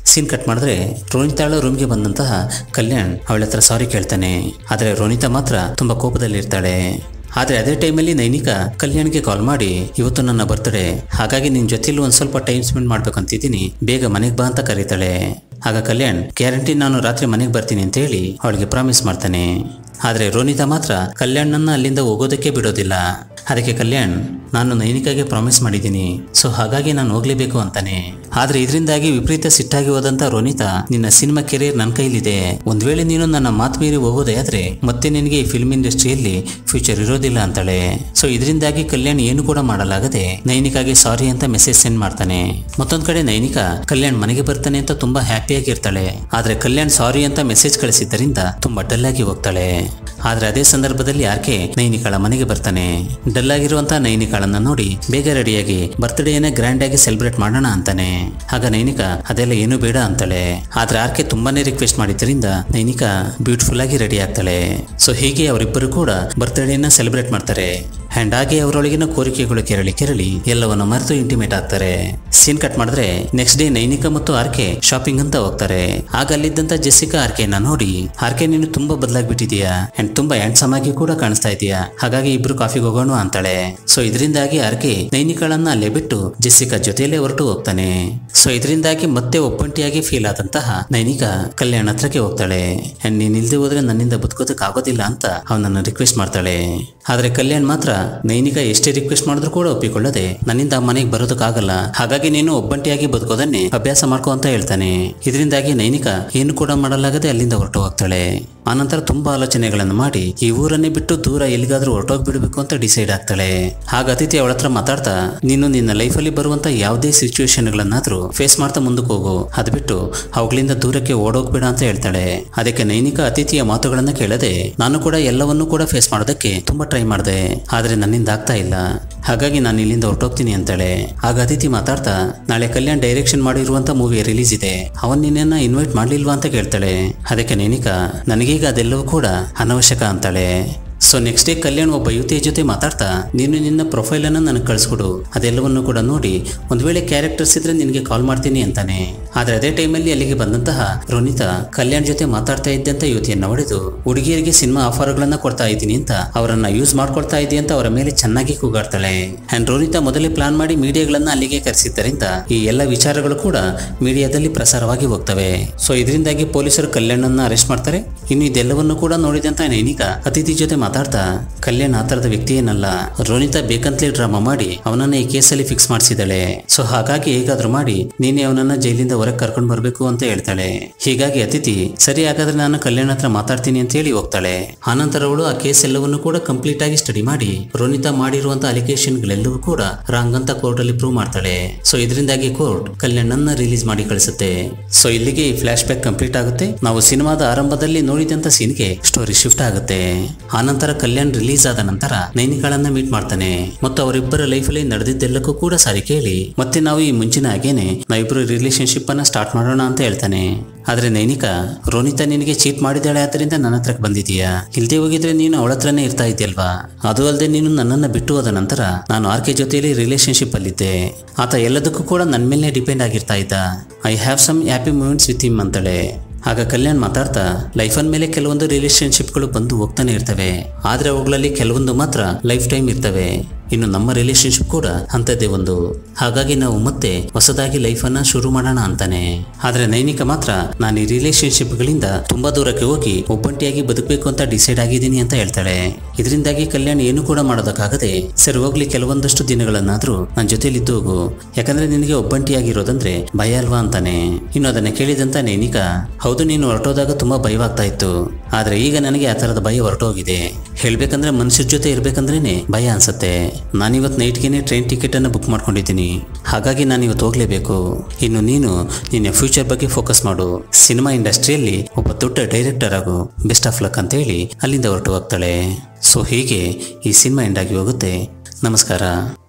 ಸೀನ್ ಕಟ್ ಮಾಡಿದ್ರೆ ರೋನಿತಾಳ ರೂಮ್ಗೆ ಬಂದಂತಹ ಕಲ್ಯಾಣ್ ಅವಳ ಹತ್ರ ಸಾರಿ ಕೇಳ್ತಾನೆ ಆದರೆ ರೋನಿತಾ ಮಾತ್ರ ತುಂಬಾ ಕೋಪದಲ್ಲಿರ್ತಾಳೆ ಆದರೆ ಅದೇ ಟೈಮಲ್ಲಿ ನೈನಿಕಾ ಕಲ್ಯಾಣ್ಗೆ ಕಾಲ್ ಮಾಡಿ ಇವತ್ತು ನನ್ನ ಬರ್ತ್ಡೇ ಹಾಗಾಗಿ ನಿನ್ನ ಜೊತೆಲಿ ಒಂದು ಸ್ವಲ್ಪ ಟೈಮ್ ಸ್ಪೆಂಡ್ ಮಾಡ್ಬೇಕಂತಿದ್ದೀನಿ ಬೇಗ ಮನೆಗೆ ಬಾ ಅಂತ ಕರೀತಾಳೆ ಆಗ ಕಲ್ಯಾಣ್ ಗ್ಯಾರಂಟಿ ನಾನು ರಾತ್ರಿ ಮನೆಗೆ ಬರ್ತೀನಿ ಅಂತ ಹೇಳಿ ಅವಳಿಗೆ ಪ್ರಾಮಿಸ್ ಮಾಡ್ತಾನೆ ಆದರೆ ರೋನಿತಾ ಮಾತ್ರ ಕಲ್ಯಾಣ್ನನ್ನ ಅಲ್ಲಿಂದ ಹೋಗೋದಕ್ಕೆ ಬಿಡೋದಿಲ್ಲ ಅದಕ್ಕೆ ಕಲ್ಯಾಣ್ ನಾನು ನೈನಿಕಾಗೆ ಪ್ರಾಮಿಸ್ ಮಾಡಿದ್ದೀನಿ ಸೊ ಹಾಗಾಗಿ ನಾನು ಹೋಗ್ಲೇಬೇಕು ಅಂತಾನೆ ಆದ್ರೆ ಇದರಿಂದಾಗಿ ವಿಪರೀತ ಸಿಟ್ಟಾಗಿ ಹೋದಂತ ರೋನಿತಾ ನಿನ್ನ ಸಿನಿಮಾ ಕೆರಿಯರ್ ನನ್ನ ಕೈಲಿದೆ ಒಂದ್ ವೇಳೆ ನೀನು ನನ್ನ ಮಾತು ಮೀರಿ ಹೋಗೋದೇ ಆದ್ರೆ ಮತ್ತೆ ನಿನಗೆ ಈ ಫಿಲ್ಮ್ ಇಂಡಸ್ಟ್ರಿಯಲ್ಲಿ ಫ್ಯೂಚರ್ ಇರೋದಿಲ್ಲ ಅಂತಾಳೆ ಸೊ ಇದರಿಂದಾಗಿ ಕಲ್ಯಾಣ್ ಏನು ಕೂಡ ಮಾಡಲಾಗದೆ ನೈನಿಕಾಗೆ ಸಾರಿ ಅಂತ ಮೆಸೇಜ್ ಸೆಂಡ್ ಮಾಡ್ತಾನೆ ಮತ್ತೊಂದ್ ಕಡೆ ನೈನಿಕಾ ಕಲ್ಯಾಣ್ ಮನೆಗೆ ಬರ್ತಾನೆ ಅಂತ ತುಂಬಾ ಹ್ಯಾಪಿಯಾಗಿರ್ತಾಳೆ ಆದ್ರೆ ಕಲ್ಯಾಣ್ ಸಾರಿ ಅಂತ ಮೆಸೇಜ್ ಕಳಿಸಿದ್ದರಿಂದ ತುಂಬಾ ಡಲ್ ಆಗಿ ಹೋಗ್ತಾಳೆ ಆದ್ರೆ ಅದೇ ಸಂದರ್ಭದಲ್ಲಿ ಆರ್ಕೆ ನೈನಿಕಾಳ ಮನೆಗೆ ಬರ್ತಾನೆ ಡಲ್ ಆಗಿರುವಂತಹ ನೈನಿಕಾಳನ್ನ ನೋಡಿ ಬೇಗ ರೆಡಿಯಾಗಿ ಬರ್ತ್ಡೇನ ಗ್ರ್ಯಾಂಡ್ ಆಗಿ ಸೆಲೆಬ್ರೇಟ್ ಮಾಡೋಣ ಅಂತಾನೆ ಆಗ ನೈನಿಕಾ ಅದೆಲ್ಲ ಏನು ಬೇಡ ಅಂತಾಳೆ ಆದ್ರೆ ಆರ್ಕೆ ತುಂಬಾನೇ ರಿಕ್ವೆಸ್ಟ್ ಮಾಡಿದ್ದರಿಂದ ನೈನಿಕಾ ಬ್ಯೂಟಿಫುಲ್ ಆಗಿ ರೆಡಿ ಆಗ್ತಾಳೆ ಸೊ ಹೀಗೆ ಅವರಿಬ್ಬರು ಕೂಡ ಬರ್ತ್ಡೇನ ಸೆಲೆಬ್ರೇಟ್ ಮಾಡ್ತಾರೆ ಅಂಡ್ ಹಾಗೆ ಅವರೊಳಗಿನ ಕೋರಿಕೆಗಳು ಕೆರಳಿ ಕೆರಳಿ ಎಲ್ಲವನ್ನು ಮರೆತು ಇಂಟಿಮೇಟ್ ಆಗ್ತಾರೆ ಸೀನ್ ಕಟ್ ಮಾಡಿದ್ರೆ ನೆಕ್ಸ್ಟ್ ಡೇ ನೈನಿಕಾ ಮತ್ತು ಆರ್ಕೆ ಶಾಪಿಂಗ್ ಅಂತ ಹೋಗ್ತಾರೆ ಆಗ ಅಲ್ಲಿದ್ದಂತ ಜೆಸಿಕಾ ಆರ್ಕೆನ ನೋಡಿ ಆರ್ಕೆ ನೀನು ತುಂಬಾ ಬದಲಾಗ್ಬಿಟ್ಟಿದೀಯಾ ಅಂಡ್ ತುಂಬಾ ಹ್ಯಾಂಡ್ಸಮ್ ಆಗಿ ಕೂಡ ಕಾಣಿಸ್ತಾ ಇದೀಯಾ ಹಾಗಾಗಿ ಇಬ್ರು ಕಾಫಿಗೆ ಹೋಗೋಣ ಅಂತಾಳೆ ಸೊ ಇದರಿಂದಾಗಿ ಆರ್ಕೆ ನೈನಿಕಾಳನ್ನ ಅಲ್ಲೇ ಬಿಟ್ಟು ಜೆಸಿಕಾ ಜೊತೆಯಲ್ಲೇ ಹೊರಟು ಹೋಗ್ತಾನೆ ಸೊ ಇದರಿಂದಾಗಿ ಮತ್ತೆ ಒಪ್ಪಂಟಿಯಾಗಿ ಫೀಲ್ ಆದಂತಹ ನೈನಿಕಾ ಕಲ್ಯಾಣ ಹತ್ರಕ್ಕೆ ಹೋಗ್ತಾಳೆ ಅಂಡ್ ನೀನ್ ಇಲ್ದೆ ಹೋದ್ರೆ ನನ್ನಿಂದ ಬದುಕೋದಕ್ಕೆ ಆಗೋದಿಲ್ಲ ಅಂತ ಅವನನ್ನ ರಿಕ್ವೆಸ್ಟ್ ಮಾಡ್ತಾಳೆ ಆದ್ರೆ ಕಲ್ಯಾಣ್ ಮಾತ್ರ ನೈನಿಕಾ ಎಷ್ಟೇ ರಿಕ್ವೆಸ್ಟ್ ಮಾಡಿದ್ರು ಕೂಡ ಒಪ್ಪಿಕೊಳ್ಳದೆ ನನ್ನಿಂದ ಆ ಮನೆಗೆ ಬರೋದಕ್ಕಾಗಲ್ಲ ಹಾಗಾಗಿ ನೀನು ಒಬ್ಬಂಟಿಯಾಗಿ ಬದುಕೋದನ್ನೇ ಅಭ್ಯಾಸ ಮಾಡ್ಕೋ ಅಂತ ಹೇಳ್ತಾನೆ ಇದರಿಂದಾಗಿ ನೈನಿಕಾ ಏನು ಕೂಡ ಮಾಡಲಾಗದೆ ಅಲ್ಲಿಂದ ಹೊರಟು ಹೋಗ್ತಾಳೆ ಆನಂತರ ತುಂಬಾ ಆಲೋಚನೆಗಳನ್ನು ಮಾಡಿ ಈ ಊರನ್ನೇ ಬಿಟ್ಟು ದೂರ ಎಲ್ಲಿಗಾದ್ರೂ ಹೊರಟೋಗ್ಬಿಡ್ಬೇಕು ಅಂತ ಡಿಸೈಡ್ ಆಗ್ತಾಳೆ ಆಗ ಅತಿಥಿ ಅವಳ ಹತ್ರ ಮಾತಾಡ್ತಾ ನೀನು ನಿನ್ನ ಲೈಫಲ್ಲಿ ಬರುವಂತ ಯಾವುದೇ ಸಿಚುವೇಶನ್ಗಳನ್ನಾದ್ರೂ ಫೇಸ್ ಮಾಡ್ತಾ ಮುಂದಕ್ಕೆ ಹೋಗು ಅದು ಬಿಟ್ಟು ಅವುಗಳಿಂದ ದೂರಕ್ಕೆ ಓಡೋಗ್ಬೇಡ ಅಂತ ಹೇಳ್ತಾಳೆ ಅದಕ್ಕೆ ನೈನಿಕಾ ಅತಿಥಿಯ ಮಾತುಗಳನ್ನ ಕೇಳದೆ ನಾನು ಕೂಡ ಎಲ್ಲವನ್ನೂ ಕೂಡ ಫೇಸ್ ಮಾಡೋದಕ್ಕೆ ತುಂಬಾ ಟ್ರೈ ಮಾಡಿದೆ ಆದ್ರೆ ನನ್ನಿಂದ ಆಗ್ತಾ ಇಲ್ಲ ಹಾಗಾಗಿ ನಾನು ಇಲ್ಲಿಂದ ಹೊರಟೋಗ್ತೀನಿ ಅಂತಾಳೆ ಆಗ ಅತಿಥಿ ಮಾತಾಡ್ತಾ ನಾಳೆ ಕಲ್ಯಾಣ್ ಡೈರೆಕ್ಷನ್ ಮಾಡಿರುವಂತ ಮೂವಿ ರಿಲೀಸ್ ಇದೆ ಅವನ್ ನಿನ್ನನ್ನ ಇನ್ವೈಟ್ ಮಾಡ್ಲಿಲ್ವಾ ಅಂತ ಕೇಳ್ತಾಳೆ ಅದಕ್ಕೆ ನೈನಿಕಾ ನನಗೀಗ ಅದೆಲ್ಲವೂ ಕೂಡ ಅನವಶ್ಯಕ ಅಂತಾಳೆ ಸೊ ನೆಕ್ಸ್ಟ್ ಡೇ ಕಲ್ಯಾಣ್ ಒಬ್ಬ ಯುವತಿಯ ಜೊತೆ ಮಾತಾಡ್ತಾ ನೀನು ನಿನ್ನ ಪ್ರೊಫೈಲ್ ಅನ್ನ ನನಗೆ ಕಳಿಸ್ಕೊಡು ಅದೆಲ್ಲವನ್ನು ಕೂಡ ನೋಡಿ ಒಂದ್ ವೇಳೆ ಕ್ಯಾರೆಕ್ಟರ್ಸ್ ಇದ್ರೆ ನಿನಗೆ ಕಾಲ್ ಮಾಡ್ತೀನಿ ಅಂತಾನೆ ಆದ್ರೆ ಅದೇ ಟೈಮಲ್ಲಿ ಅಲ್ಲಿಗೆ ಬಂದಂತಹ ರೋನಿತಾ ಕಲ್ಯಾಣ್ ಜೊತೆ ಮಾತಾಡ್ತಾ ಇದ್ದಂತ ಯುವತಿಯನ್ನ ಹೊಡೆದು ಹುಡುಗಿಯರಿಗೆ ಸಿನಿಮಾ ಆಫರ್ಗಳನ್ನ ಕೊಡ್ತಾ ಇದ್ದೀನಿ ಅಂತ ಅವರನ್ನ ಯೂಸ್ ಮಾಡ್ಕೊಳ್ತಾ ಇದ್ದೀನಿ ಅಂತ ಅವರ ಮೇಲೆ ಚೆನ್ನಾಗಿ ಕೂಗಾಡ್ತಾಳೆ ಅಂಡ್ ರೋನಿತಾ ಮೊದಲೇ ಪ್ಲಾನ್ ಮಾಡಿ ಮೀಡಿಯಾಗಳನ್ನ ಅಲ್ಲಿಗೆ ಕರೆಸಿದ್ದರಿಂದ ಈ ಎಲ್ಲ ವಿಚಾರಗಳು ಕೂಡ ಮೀಡಿಯಾದಲ್ಲಿ ಪ್ರಸಾರವಾಗಿ ಹೋಗ್ತವೆ ಸೊ ಇದರಿಂದಾಗಿ ಪೊಲೀಸರು ಕಲ್ಯಾಣನ್ನ ಅರೆಸ್ಟ್ ಮಾಡ್ತಾರೆ ಇನ್ನು ಇದೆಲ್ಲವನ್ನು ಕೂಡ ನೋಡಿದಂತ ನೈನಿಕಾ ಅತಿಥಿ ಜೊತೆ ಮಾತಾಡ್ತಾ ಕಲ್ಯಾಣ್ ಆ ತರದ ವ್ಯಕ್ತಿ ಏನಲ್ಲ ರೋನಿತಾ ಬೇಕಂತಲೇ ಡ್ರಾಮಾ ಮಾಡಿ ಅವನನ್ನ ಈ ಕೇಸಲ್ಲಿ ಫಿಕ್ಸ್ ಮಾಡಿಸಿದಾಳೆ ಸೊ ಹಾಗಾಗಿ ಹೇಗಾದ್ರೂ ಮಾಡಿ ನೀನೇ ಅವನನ್ನ ಜೈಲಿಂದ ಹೊರಗೆ ಕರ್ಕೊಂಡು ಬರ್ಬೇಕು ಅಂತ ಹೇಳ್ತಾಳೆ ಹೀಗಾಗಿ ಅತಿಥಿ ಸರಿ ಹಾಗಾದ್ರೆ ನಾನು ಕಲ್ಯಾಣ್ ಹತ್ರ ಮಾತಾಡ್ತೀನಿ ಅಂತ ಹೇಳಿ ಹೋಗ್ತಾಳೆ ಆನಂತರ ಅವಳು ಆ ಕೇಸ್ ಎಲ್ಲವನ್ನು ಕೂಡ ಕಂಪ್ಲೀಟ್ ಆಗಿ ಸ್ಟಡಿ ಮಾಡಿ ರೋನಿತಾ ಮಾಡಿರುವಂತ ಅಲಿಗೇಷನ್ಗಳೆಲ್ಲವೂ ಕೂಡ ರಾಂಗ್ ಅಂತ ಕೋರ್ಟ್ ಅಲ್ಲಿ ಪ್ರೂವ್ ಮಾಡ್ತಾಳೆ ಸೊ ಇದರಿಂದಾಗಿ ಕೋರ್ಟ್ ಕಲ್ಯಾಣನ್ನ ರಿಲೀಸ್ ಮಾಡಿ ಕಳಿಸುತ್ತೆ ಸೊ ಇಲ್ಲಿಗೆ ಈ ಫ್ಲಾಶ್ ಬ್ಯಾಕ್ ಕಂಪ್ಲೀಟ್ ಆಗುತ್ತೆ ನಾವು ಸಿನಿಮಾದ ಆರಂಭದಲ್ಲಿ ನೋಡಿದಂತ ಸೀನ್ಗೆ ಸ್ಟೋರಿ ಶಿಫ್ಟ್ ಆಗುತ್ತೆ ಆನಂತರ ಕಲ್ಯಾಣ್ ರಿಲೀಸ್ ಆದ ನಂತರ ನೈನಿಕಾಳನ್ನ ಮೀಟ್ ಮಾಡ್ತಾನೆ ಮತ್ತು ಅವರಿಬ್ಬರ ಲೈಫಲ್ಲಿ ನಡೆದಿದ್ದೆಲ್ಲಕ್ಕೂ ಕೂಡ ಸಾರಿ ಕೇಳಿ ಮತ್ತೆ ನಾವು ಈ ಮುಂಚಿನ ಹಾಗೇನೆ ನಾವಿಬ್ರು ರಿಲೇಶನ್ಶಿಪ್ ಅನ್ನ ಸ್ಟಾರ್ಟ್ ಮಾಡೋಣ ಅಂತ ಹೇಳ್ತಾನೆ ಆದ್ರೆ ನೈನಿಕಾ ರೋನಿತಾ ನಿನಗೆ ಚೀಟ್ ಮಾಡಿದಾಳೆ ಆದ್ರಿಂದ ನನ್ನ ಹತ್ರಕ್ಕೆ ಬಂದಿದೀಯಾ ಇಲ್ದೇ ಹೋಗಿದ್ರೆ ನೀನು ಅವಳ ಹತ್ರನೇ ಇರ್ತಾ ಇದೆಯಲ್ವಾ ಅದು ಅಲ್ಲದೆ ನೀನು ನನ್ನನ್ನ ಬಿಟ್ಟು ಹೋದ ನಂತರ ನಾನು ಆರ್ ಕೆ ಜೊತೆಯಲ್ಲಿ ರಿಲೇಶನ್ಶಿಪ್ ಅಲ್ಲಿದ್ದೆ ಆತ ಎಲ್ಲದಕ್ಕೂ ಕೂಡ ನನ್ನ ಮೇಲೆ ಡಿಪೆಂಡ್ ಆಗಿರ್ತಾ ಇದ್ದ I have some happy moments with him ಅಂತಾಳೆ ಆಗ ಕಲ್ಯಾಣ್ ಮಾತಾಡ್ತಾ ಲೈಫ್ ಮೇಲೆ ಕೆಲವೊಂದು ರಿಲೇಶನ್ಶಿಪ್ಗಳು ಬಂದು ಹೋಗ್ತಾನೆ ಇರ್ತವೆ ಆದ್ರೆ ಅವುಗಳಲ್ಲಿ ಕೆಲವೊಂದು ಮಾತ್ರ ಲೈಫ್ ಟೈಮ್ ಇರ್ತವೆ ಇನ್ನು ನಮ್ಮ ರಿಲೇಶನ್ಶಿಪ್ ಕೂಡ ಅಂಥದ್ದೇ ಒಂದು ಹಾಗಾಗಿ ನಾವು ಮತ್ತೆ ಹೊಸದಾಗಿ ಲೈಫನ್ನ ಶುರು ಮಾಡೋಣ ಅಂತಾನೆ ಆದ್ರೆ ನೈನಿಕ ಮಾತ್ರ ನಾನು ಈ ರಿಲೇಶನ್ಶಿಪ್ಗಳಿಂದ ತುಂಬಾ ದೂರಕ್ಕೆ ಹೋಗಿ ಒಬ್ಬಂಟಿಯಾಗಿ ಬದುಕಬೇಕು ಅಂತ ಡಿಸೈಡ್ ಆಗಿದ್ದೀನಿ ಅಂತ ಹೇಳ್ತಾಳೆ ಇದರಿಂದಾಗಿ ಕಲ್ಯಾಣ್ ಏನು ಕೂಡ ಮಾಡೋದಕ್ಕಾಗದೆ ಸರಿ ಹೋಗ್ಲಿ ಕೆಲವೊಂದಷ್ಟು ದಿನಗಳನ್ನಾದ್ರೂ ನನ್ನ ಜೊತೆಲಿ ಇದ್ದು ಹೋಗು ಯಾಕಂದ್ರೆ ನಿನಗೆ ಒಬ್ಬಂಟಿಯಾಗಿರೋದಂದ್ರೆ ಭಯ ಅಲ್ವಾ ಅಂತಾನೆ ಇನ್ನು ಅದನ್ನ ಕೇಳಿದಂತ ನೈನಿಕ ಹೌದು ನೀನು ಹೊರಟೋದಾಗ ತುಂಬಾ ಭಯವಾಗ್ತಾ ಇತ್ತು ಆದ್ರೆ ಈಗ ನನಗೆ ಆ ತರದ ಭಯ ಹೊರಟೋಗಿದೆ ಹೇಳ್ಬೇಕಂದ್ರೆ ಮನುಷ್ಯರ ಜೊತೆ ಇರ್ಬೇಕಂದ್ರೇನೆ ಭಯ ಅನ್ಸತ್ತೆ ನಾನಿವತ್ತು ನೈಟ್ಗೆನೆ ಟ್ರೈನ್ ಟಿಕೆಟ್ ಅನ್ನು ಬುಕ್ ಮಾಡ್ಕೊಂಡಿದ್ದೀನಿ ಹಾಗಾಗಿ ನಾನು ಇವತ್ತು ಹೋಗ್ಲೇಬೇಕು ಇನ್ನು ನೀನು ನಿನ್ನ ಫ್ಯೂಚರ್ ಬಗ್ಗೆ ಫೋಕಸ್ ಮಾಡು ಸಿನಿಮಾ ಇಂಡಸ್ಟ್ರಿಯಲ್ಲಿ ಒಬ್ಬ ದೊಡ್ಡ ಡೈರೆಕ್ಟರ್ ಆಗು ಬೆಸ್ಟ್ ಆಫ್ ಲಕ್ ಅಂತ ಹೇಳಿ ಅಲ್ಲಿಂದ ಹೊರಟು ಹೋಗ್ತಾಳೆ ಸೊ ಹೀಗೆ ಈ ಸಿನಿಮಾ ಎಂಡ್ ಆಗಿ ಹೋಗುತ್ತೆ ನಮಸ್ಕಾರ